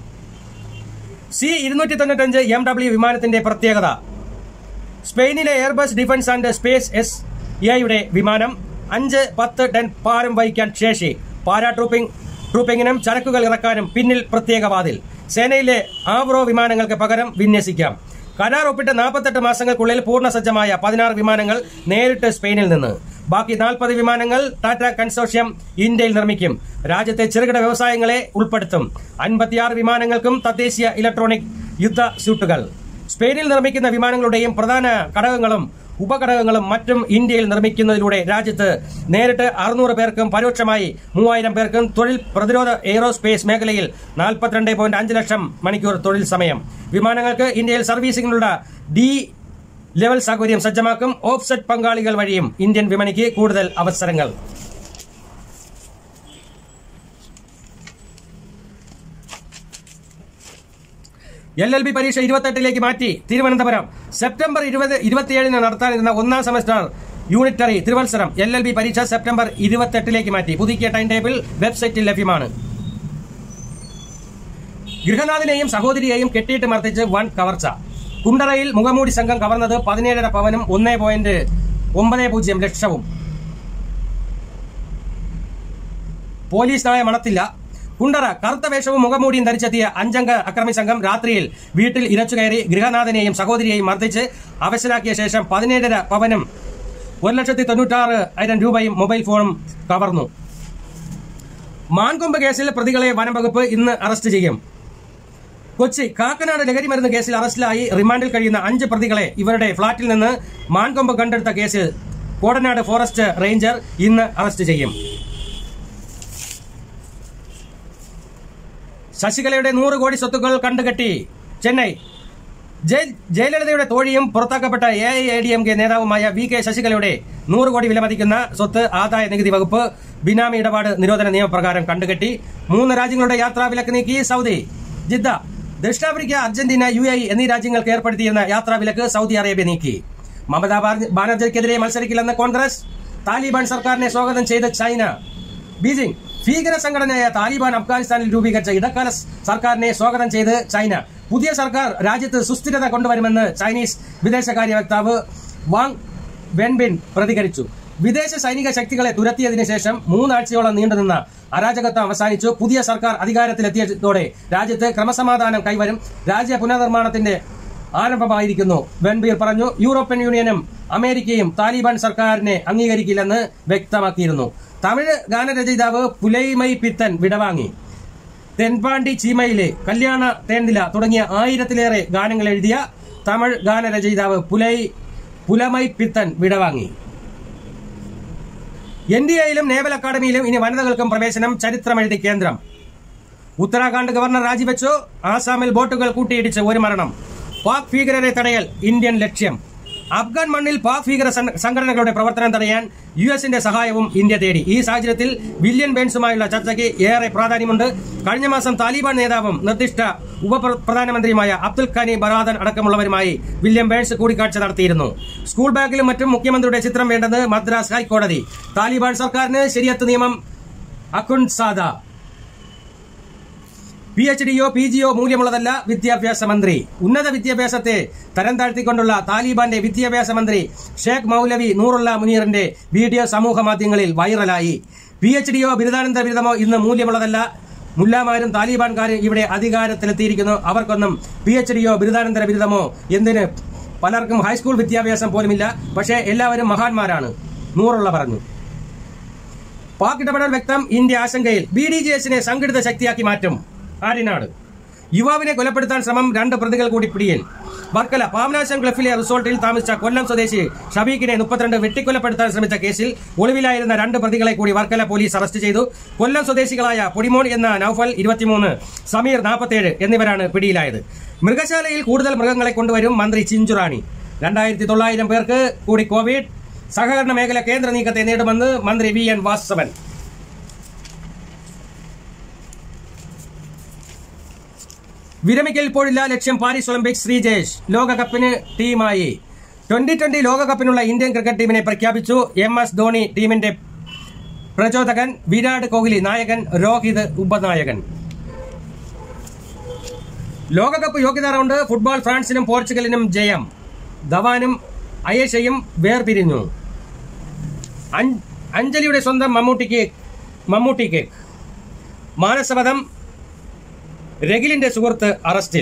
സി ഇരുന്നൂറ്റി തൊണ്ണൂറ്റഞ്ച് എം ഡബ്ല്യു വിമാനത്തിന്റെ പ്രത്യേകത സ്പെയിനിലെ Airbus defence and space S എയുടെ വിമാനം അഞ്ച് പത്ത് ടൺ ഭാരം വഹിക്കാൻ ശേഷി പാരാട്രൂപ്പിംഗ് ട്രൂപ്പിംഗിനും ചരക്കുകൾ ഇറക്കാനും പിന്നിൽ പ്രത്യേക വാതിൽ സേനയിലെ ആവ്രോ വിമാനങ്ങൾക്ക് പകരം വിന്യസിക്കാം കരാർ ഒപ്പിട്ട് നാൽപ്പത്തെട്ട് മാസങ്ങൾക്കുള്ളിൽ പൂർണ്ണസജ്ജമായ പതിനാറ് വിമാനങ്ങൾ നേരിട്ട് സ്പെയിനിൽ നിന്ന് ബാക്കി നാൽപ്പത് വിമാനങ്ങൾ ടാറ്റ കൺസോർഷ്യം ഇന്ത്യയിൽ നിർമ്മിക്കും രാജ്യത്തെ ചെറുകിട വ്യവസായങ്ങളെ ഉൾപ്പെടുത്തും അൻപത്തിയാറ് വിമാനങ്ങൾക്കും തദ്ദേശീയ ഇലക്ട്രോണിക് യുദ്ധ സ്യൂട്ടുകൾ സ്പെയിനിൽ നിർമ്മിക്കുന്ന വിമാനങ്ങളുടെയും പ്രധാന ഘടകങ്ങളും ഉപഘടകങ്ങളും മറ്റും ഇന്ത്യയിൽ നിർമ്മിക്കുന്നതിലൂടെ രാജ്യത്ത് നേരിട്ട് അറുന്നൂറ് പേർക്കും പരോക്ഷമായി മൂവായിരം പേർക്കും തൊഴിൽ പ്രതിരോധ എയ്റോസ്പേസ് മേഖലയിൽ നാൽപ്പത്തിരണ്ട് പോയിന്റ് അഞ്ച് ലക്ഷം മണിക്കൂർ തൊഴിൽ സമയം വിമാനങ്ങൾക്ക് ഇന്ത്യയിൽ സർവീസിംഗിനുള്ള ഡി ലെവൽ സൗകര്യം സജ്ജമാക്കും ഓഫ്സെറ്റ് പങ്കാളികൾ വഴിയും ഇന്ത്യൻ വിപണിക്ക് കൂടുതൽ അവസരങ്ങൾ എൽ എൽ ബി പരീക്ഷ ഇരുപത്തെട്ടിലേക്ക് മാറ്റി തിരുവനന്തപുരം സെപ്റ്റംബർ ഇരുപത് ഇരുപത്തിയേഴിന് നടത്താനിരുന്ന ഒന്നാം സെമസ്റ്റർ യൂണിറ്ററി തിരുവത്സരം എൽ എൽ ബി പരീക്ഷ സെപ്റ്റംബർ ഇരുപത്തെട്ടിലേക്ക് മാറ്റി പുതുക്കിയ ടൈം ടേബിൾ വെബ്സൈറ്റിൽ ലഭ്യമാണ് ഗൃഹനാഥിനെയും സഹോദരിയെയും കെട്ടിയിട്ട് മർദ്ദിച്ച് വൻ കവർച്ച കുണ്ടറയിൽ മുഖമൂടി സംഘം കവർന്നത് പതിനേഴര പവനും ഒന്നേ പോയിന്റ് ഒമ്പത് പൂജ്യം ലക്ഷവും പോലീസ് നായ മണത്തില്ല കുണ്ടറ കറുത്ത വേഷവും മുഖമൂടിയും ധരിച്ചെത്തിയ അഞ്ചംഗ അക്രമി സംഘം രാത്രിയിൽ വീട്ടിൽ ഇരച്ചുകയറി ഗൃഹനാഥനെയും സഹോദരിയെയും മർദ്ദിച്ച് അവശരാക്കിയ ശേഷം പതിനേഴര പവനും ഒരു ലക്ഷത്തി തൊണ്ണൂറ്റാറ് ആയിരം രൂപയും മൊബൈൽ ഫോണും കവർന്നു മാൻകൊമ്പ് കേസിൽ പ്രതികളെ വനംവകുപ്പ് ഇന്ന് അറസ്റ്റ് ചെയ്യും കൊച്ചി കാക്കനാട് ലഹരി മരുന്ന് കേസിൽ അറസ്റ്റിലായി റിമാൻഡിൽ കഴിയുന്ന അഞ്ച് പ്രതികളെ ഇവരുടെ ഫ്ളാറ്റിൽ നിന്ന് മാൻകൊമ്പ് കണ്ടെടുത്ത കേസിൽ കോടനാട് ഫോറസ്റ്റ് റേഞ്ചർ ഇന്ന് അറസ്റ്റ് ചെയ്യും ശശികലയുടെ നൂറ് കോടി സ്വത്തുക്കൾ കണ്ടുകെട്ടി ചെന്നൈ ജയ- ജയലളിതയുടെ തോഴിയും പുറത്താക്കപ്പെട്ട A I A D M K നേതാവുമായ വി കെ ശശികലയുടെ നൂറ് കോടി വിലമതിക്കുന്ന സ്വത്ത് ആദായ നികുതി വകുപ്പ് ബിനാമി ഇടപാട് നിരോധന നിയമപ്രകാരം കണ്ടുകെട്ടി മൂന്ന് രാജ്യങ്ങളുടെ യാത്രാ വിലക്ക് നീക്കി സൗദി ജിദ്ദ ദക്ഷിണാഫ്രിക്ക അർജന്റീന യു എ എന്നീ രാജ്യങ്ങൾക്ക് ഏർപ്പെടുത്തിയിരുന്ന യാത്രാ വിലക്ക് സൗദി അറേബ്യ നീക്കി മമതാ ബാന- ബാനർജിക്കെതിരെ മത്സരിക്കില്ലെന്ന് കോൺഗ്രസ് താലിബാൻ സർക്കാരിനെ സ്വാഗതം ചെയ്ത ചൈന ബീജിംഗ് ഭീകര സംഘടനയായ താലിബാൻ അഫ്ഗാനിസ്ഥാനിൽ രൂപീകരിച്ച ഇടക്കാല സ് സർക്കാരിനെ സ്വാഗതം ചെയ്ത് ചൈന പുതിയ സർക്കാർ രാജ്യത്ത് സുസ്ഥിരത കൊണ്ടുവരുമെന്ന് ചൈനീസ് വിദേശകാര്യ വക്താവ് വാങ് വെൻബിൻ പ്രതികരിച്ചു വിദേശ സൈനിക ശക്തികളെ തുരത്തിയതിനു ശേഷം മൂന്നാഴ്ചയോളം നീണ്ടുനിന്ന അരാജകത്വം അവസാനിച്ചു പുതിയ സർക്കാർ അധികാരത്തിലെത്തിയതോടെ രാജ്യത്ത് ക്രമസമാധാനം കൈവരും രാജ്യ പുനർനിർമ്മാണത്തിന്റെ ആരംഭമായിരിക്കുന്നു വെൻബീർ പറഞ്ഞു യൂറോപ്യൻ യൂണിയനും അമേരിക്കയും താലിബാൻ സർക്കാരിനെ അംഗീകരിക്കില്ലെന്ന് വ്യക്തമാക്കിയിരുന്നു തമിഴ് ഗാനരചയിതാവ് പുലൈമൈ പിത്തൻ വിടവാങ്ങി തെൻപാണ്ടി ചീമയിലെ കല്യാണ തേൻനില തുടങ്ങിയ ആയിരത്തിലേറെ ഗാനങ്ങൾ എഴുതിയ തമിഴ് ഗാനരചയിതാവ് പുലൈ പുലമൈ പിത്തൻ വിടവാങ്ങി എൻ ഡി എയിലും നേവൽ അക്കാദമിയിലും ഇനി വനിതകൾക്കും പ്രവേശനം ചരിത്രമെഴുതി കേന്ദ്രം ഉത്തരാഖണ്ഡ് ഗവർണർ രാജിവെച്ചു ആസാമിൽ ബോട്ടുകൾ കൂട്ടിയിടിച്ച് ഒരു മരണം പാക് ഭീകരരെ തടയൽ ഇന്ത്യൻ ലക്ഷ്യം അഫ്ഗാൻ മണ്ണിൽ പാക് ഭീകര സൻ- സംഘടനകളുടെ പ്രവർത്തനം തടയാൻ യു എസിന്റെ സഹായവും ഇന്ത്യ തേടി ഈ സാഹചര്യത്തിൽ വില്യൻ ബെൻസുമായുള്ള ചർച്ചയ്ക്ക് ഏറെ പ്രാധാന്യമുണ്ട് കഴിഞ്ഞ മാസം താലിബാൻ നേതാവും നിർദ്ദിഷ്ട ഉപപ്രധാനമന്ത്രിയുമായ അബ്ദുൽ ഖാനി ബറാദൻ അടക്കമുള്ളവരുമായി വില്യം ബേൺസ് കൂടിക്കാഴ്ച നടത്തിയിരുന്നു സ്കൂൾ ബാഗിലും മറ്റും മുഖ്യമന്ത്രിയുടെ ചിത്രം വേണ്ടെന്ന് മദ്രാസ് ഹൈക്കോടതി താലിബാൻ സർക്കാരിന് ശരിയത്ത് നിയമം അക്കുൺ സാദ പി എച്ച് ഡിയോ പി ജിയോ മൂല്യമുള്ളതല്ല വിദ്യാഭ്യാസ മന്ത്രി ഉന്നത വിദ്യാഭ്യാസത്തെ തരം താഴ്ത്തിക്കൊണ്ടുള്ള താലിബാന്റെ വിദ്യാഭ്യാസ മന്ത്രി ഷേഖ് മൗലവി നൂറുള്ള മുനീറിന്റെ വീഡിയോ സമൂഹ മാധ്യമങ്ങളിൽ വൈറലായി പി എച്ച് ഡിയോ ബിരുദാനന്തര ബിരുദമോ ഇന്ന് മൂല്യമുള്ളതല്ല മുല്ലാമാരും താലിബാൻകാരും ഇവിടെ അധികാരത്തിലെത്തിയിരിക്കുന്നു അവർക്കൊന്നും പി എച്ച് ഡിയോ ബിരുദാനന്തര ബിരുദമോ എന്തിന് പലർക്കും ഹൈസ്കൂൾ വിദ്യാഭ്യാസം പോലുമില്ല പക്ഷേ എല്ലാവരും മഹാന്മാരാണ് നൂറുള്ള പറഞ്ഞു പാക് ഇടപെടൽ വ്യക്തം ഇന്ത്യ ആശങ്കയിൽ ബി ഡി ജെ എസിനെ സംഘടിത ശക്തിയാക്കി മാറ്റും ആര്യനാട് യുവാവിനെ കൊലപ്പെടുത്താൻ ശ്രമം രണ്ട് പ്രതികൾ കൂടി പിടിയിൽ വർക്കല പാവനാശം ക്ലഫിലെ റിസോർട്ടിൽ താമസിച്ച കൊല്ലം സ്വദേശി ഷബീഖിനെ മുപ്പത്തിരണ്ട് വെട്ടിക്കൊലപ്പെടുത്താൻ ശ്രമിച്ച കേസിൽ ഒളിവിലായിരുന്ന രണ്ട് പ്രതികളെ കൂടി വർക്കല പോലീസ് അറസ്റ്റ് ചെയ്തു കൊല്ലം സ്വദേശികളായ പൊടിമോൻ എന്ന നൌഫൽ ഇരുപത്തിമൂന്ന് സമീർ നാൽപ്പത്തേഴ് എന്നിവരാണ് പിടിയിലായത് മൃഗശാലയിൽ കൂടുതൽ മൃഗങ്ങളെ കൊണ്ടുവരും മന്ത്രി ചിഞ്ചുറാണി രണ്ടായിരത്തി തൊള്ളായിരം പേർക്ക് കൂടി കോവിഡ് സഹകരണ മേഖല കേന്ദ്ര നീക്കത്തെ നേടുമെന്ന് മന്ത്രി വി എൻ വാസവൻ വിരമിക്കൽ ഇപ്പോഴില്ല ലക്ഷ്യം പാരീസ് ഒളിമ്പിക്സ് ശ്രീജേഷ് ലോകകപ്പിന് ടീമായി ട്വന്റി ട്വന്റി ലോകകപ്പിനുള്ള ഇന്ത്യൻ ക്രിക്കറ്റ് ടീമിനെ പ്രഖ്യാപിച്ചു എം എസ് ധോണി ടീമിന്റെ പ്രചോദകൻ വിരാട് കോഹ്ലി നായകൻ രോഹിത് ഉപനായകൻ ലോകകപ്പ് യോഗ്യതാ റൗണ്ട് ഫുട്ബോൾ ഫ്രാൻസിനും പോർച്ചുഗലിനും ജയം ധവാനും അയേഷയും വേർപിരിഞ്ഞു അൻ- അഞ്ജലിയുടെ സ്വന്തം മമ്മൂട്ടിക്ക് മമ്മൂട്ടിക്ക് മാനസവധം രഗിലിന്റെ സുഹൃത്ത് അറസ്റ്റിൽ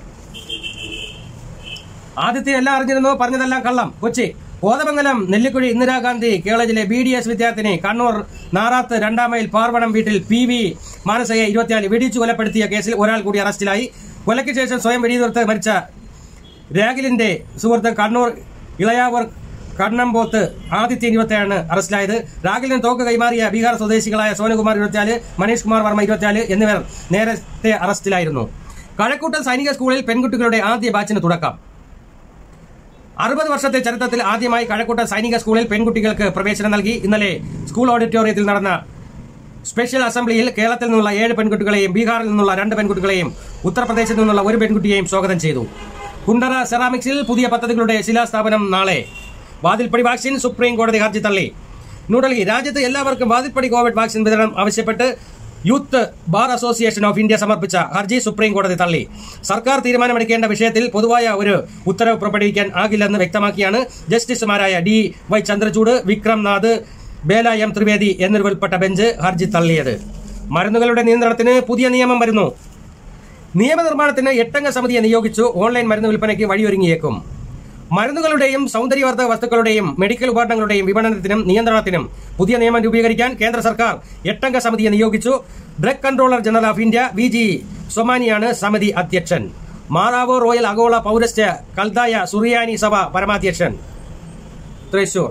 ആദ്യത്തെ എല്ലാം അറിഞ്ഞിരുന്നു പറഞ്ഞതെല്ലാം കള്ളം കൊച്ചി കോതമംഗലം നെല്ലിക്കുഴി ഇന്ദിരാഗാന്ധി കോളേജിലെ ബി ഡി എസ് വിദ്യാർത്ഥിനി കണ്ണൂർ നാറാത്ത് രണ്ടാം മൈൽ പാർവണം വീട്ടിൽ പി വി മാനസയെ ഇരുപത്തിനാല് വെടിച്ചു കൊലപ്പെടുത്തിയ കേസിൽ ഒരാൾ കൂടി അറസ്റ്റിലായി കൊലയ്ക്ക് ശേഷം സ്വയം വെടിയുതിർത്ത് മരിച്ച രാഗിലിന്റെ സുഹൃത്ത് കണ്ണൂർ ഇളയാവൂർ കണ്ണമ്പോത്ത് ആദിത്യൻ ഇരുപത്തിയാണ് അറസ്റ്റിലായത് രാഗിലിന് തോക്ക് കൈമാറിയ ബീഹാർ സ്വദേശികളായ സോനുകുമാർ ഇരുപത്തിനാല് മനീഷ് കുമാർ വർമ്മ ഇരുപത്തിനാല് എന്നിവർ നേരത്തെ അറസ്റ്റിലായിരുന്നു കഴക്കൂട്ടം സൈനിക സ്കൂളിൽ പെൺകുട്ടികളുടെ ആദ്യ ബാച്ചിന് തുടക്കം അറുപത് വർഷത്തെ ചരിത്രത്തിൽ ആദ്യമായി കഴക്കൂട്ടം സൈനിക സ്കൂളിൽ പെൺകുട്ടികൾക്ക് പ്രവേശനം നൽകി ഇന്നലെ സ്കൂൾ ഓഡിറ്റോറിയത്തിൽ നടന്ന സ്പെഷ്യൽ അസംബ്ലിയിൽ കേരളത്തിൽ നിന്നുള്ള ഏഴ് പെൺകുട്ടികളെയും ബീഹാറിൽ നിന്നുള്ള രണ്ട് പെൺകുട്ടികളെയും ഉത്തർപ്രദേശിൽ നിന്നുള്ള ഒരു പെൺകുട്ടിയെയും സ്വാഗതം ചെയ്തു കുണ്ടറ സെറാമിക്സിൽ പുതിയ പദ്ധതികളുടെ ശിലാസ്ഥാപനം നാളെ വാതിൽപ്പടി വാക്സിൻ സുപ്രീം കോടതി ഹർജി തള്ളി ന്യൂഡൽഹി രാജ്യത്ത് എല്ലാവർക്കും വാതിൽപ്പടി കോവിഡ് വാക്സിൻ വിതരണം ആവശ്യപ്പെട്ട് youth bar association of India സമർപ്പിച്ച ഹർജി സുപ്രീം കോടതി തള്ളി സർക്കാർ തീരുമാനമെടുക്കേണ്ട വിഷയത്തിൽ പൊതുവായ ഒരു ഉത്തരവ് പുറപ്പെടുവിക്കാൻ ആകില്ലെന്ന് വ്യക്തമാക്കിയാണ് ജസ്റ്റിസുമാരായ D Y Chandrachud Vikram Nath Bela M Trivedi എന്നിവരുൾപ്പെട്ട ബെഞ്ച് ഹർജി തള്ളിയത് മരുന്നുകളുടെ നിയന്ത്രണത്തിന് പുതിയ നിയമം വരുന്നു നിയമനിർമ്മാണത്തിന് എട്ടംഗ സമിതിയെ നിയോഗിച്ചു ഓൺലൈൻ മരുന്ന് വിൽപ്പനയ്ക്ക് വഴിയൊരുങ്ങിയേക്കും മരുന്നുകളുടെയും സൗന്ദര്യവർദ്ധക വസ്തുക്കളുടെയും മെഡിക്കൽ ഉപകരണങ്ങളുടെയും വിപണനത്തിനും നിയന്ത്രണത്തിനും പുതിയ നിയമം രൂപീകരിക്കാൻ കേന്ദ്ര സർക്കാർ എട്ടംഗ സമിതിയെ നിയോഗിച്ചു drug controller general of India V G സൊമാനിയാണ് സമിതി അധ്യക്ഷൻ മാറാവോ റോയൽ അഗോള പൗരസ്ത്യ കൽതായ സുറിയാനി സഭ പരമാധ്യക്ഷൻ തൃശൂർ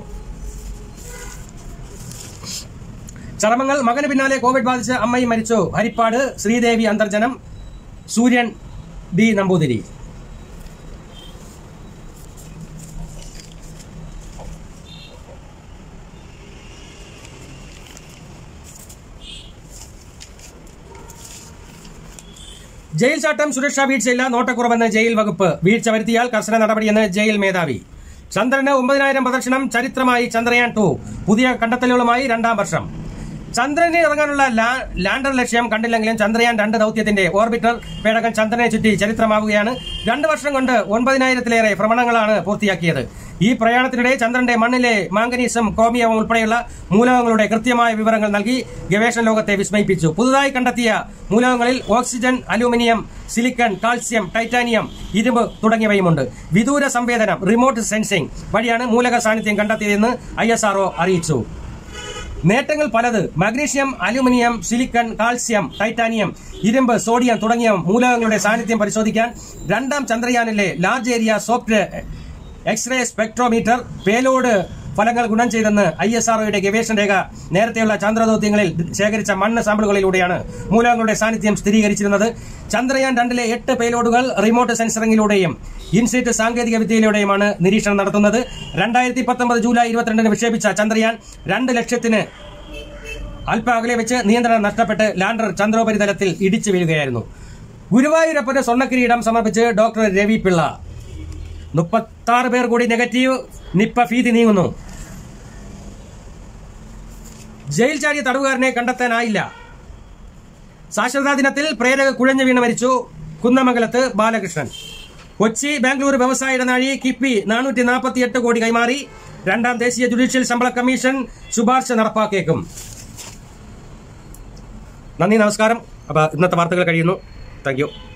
ചർമ്മങ്ങൾ മകന് പിന്നാലെ കോവിഡ് ബാധിച്ച് അമ്മയും മരിച്ചു ഹരിപ്പാട് ശ്രീദേവി അന്തർജനം സൂര്യൻ ഡി നമ്പൂതിരി ജയിൽ ചാട്ടം സുരക്ഷാ വീഴ്ചയില്ല നോട്ടക്കുറവെന്ന് ജയിൽ വകുപ്പ് വീഴ്ച വരുത്തിയാൽ കർശന നടപടിയെന്ന് ജയിൽ മേധാവി ചന്ദ്രന് ഒമ്പതിനായിരം പ്രദക്ഷിണം ചരിത്രമായി ചന്ദ്രയാൻ ടു പുതിയ കണ്ടെത്തലുകളുമായി രണ്ടാം വർഷം ചന്ദ്രനിൽ ഇറങ്ങാനുള്ള ലാ- ലാൻഡർ ലക്ഷ്യം കണ്ടില്ലെങ്കിലും ചന്ദ്രയാൻ രണ്ട് ദൗത്യത്തിന്റെ ഓർബിറ്റർ പേടകം ചന്ദ്രനെ ചുറ്റി ചരിത്രമാവുകയാണ് രണ്ട് വർഷം കൊണ്ട് ഒൻപതിനായിരത്തിലേറെ ഭ്രമണങ്ങളാണ് പൂർത്തിയാക്കിയത് ഈ പ്രയാണത്തിനിടെ ചന്ദ്രന്റെ മണ്ണിലെ മാംഗനീസും കോമിയവും ഉൾപ്പെടെയുള്ള മൂലകങ്ങളുടെ കൃത്യമായ വിവരങ്ങൾ നൽകി ഗവേഷണ ലോകത്തെ വിസ്മയിപ്പിച്ചു പുതുതായി കണ്ടെത്തിയ മൂലകങ്ങളിൽ oxygen aluminium silicon calcium titanium ഇരുമ്പ് തുടങ്ങിയവയുമുണ്ട് വിദൂര സംവേദനം റിമോട്ട് സെൻസിംഗ് വഴിയാണ് മൂലക സാന്നിധ്യം കണ്ടെത്തിയതെന്ന് ഐ അറിയിച്ചു നേട്ടങ്ങൾ പലത് magnesium aluminium silicon calcium titanium ഇരുമ്പ് സോഡിയം തുടങ്ങിയ മൂലകങ്ങളുടെ സാന്നിധ്യം പരിശോധിക്കാൻ രണ്ടാം ചന്ദ്രയാനിലെ large area soft x ray spectrometer payload ഫലങ്ങൾ ഗുണം ചെയ്തെന്ന് ഐ എസ് ആർഒയുടെ ഗവേഷണ രേഖ നേരത്തെയുള്ള ചന്ദ്രദൌത്യങ്ങളിൽ ശേഖരിച്ച മണ്ണ് സാമ്പിളുകളിലൂടെയാണ് മൂലകങ്ങളുടെ സാന്നിധ്യം സ്ഥിരീകരിച്ചിരുന്നത് ചന്ദ്രയാൻ രണ്ടിലെ എട്ട് പേലോഡുകൾ റിമോട്ട് സെൻസറിംഗിലൂടെയും ഇൻസൈറ്റ് സാങ്കേതിക വിദ്യയിലൂടെയുമാണ് നിരീക്ഷണം നടത്തുന്നത് രണ്ടായിരത്തി പത്തൊമ്പത് ജൂലൈ ഇരുപത്തിരണ്ടിന് വിക്ഷേപിച്ച ചന്ദ്രയാൻ രണ്ട് ലക്ഷത്തിന് അല്പം അകലെ വെച്ച് നിയന്ത്രണം നഷ്ടപ്പെട്ട് ലാൻഡർ ചന്ദ്രോപരിതലത്തിൽ ഇടിച്ചു വീഴുകയായിരുന്നു ഗുരുവായൂരപ്പന് സ്വർണ്ണക്കിരീടം സമർപ്പിച്ച് ഡോക്ടർ രവി പിള്ള മുപ്പത്താറ് പേർ കൂടി നെഗറ്റീവ് നിപ്പ ഭീതി നീങ്ങുന്നു ജയിൽ ചാടിയ തടവുകാരനെ കണ്ടെത്താനായില്ല സാക്ഷരതാ ദിനത്തിൽ പ്രേരക കുഴഞ്ഞു വീണ് മരിച്ചു കുന്നമംഗലത്ത് ബാലകൃഷ്ണൻ കൊച്ചി ബാംഗ്ലൂർ വ്യവസായ ഇടനാഴി കിഫ്ബി നാനൂറ്റി നാൽപ്പത്തിയെട്ട് കോടി കൈമാറി രണ്ടാം ദേശീയ ജുഡീഷ്യൽ ശമ്പള കമ്മീഷൻ ശുപാർശ നടപ്പാക്കിയേക്കും നന്ദി നമസ്കാരം അപ്പൊ ഇന്നത്തെ വാർത്തകൾ കഴിയുന്നു താങ്ക് യു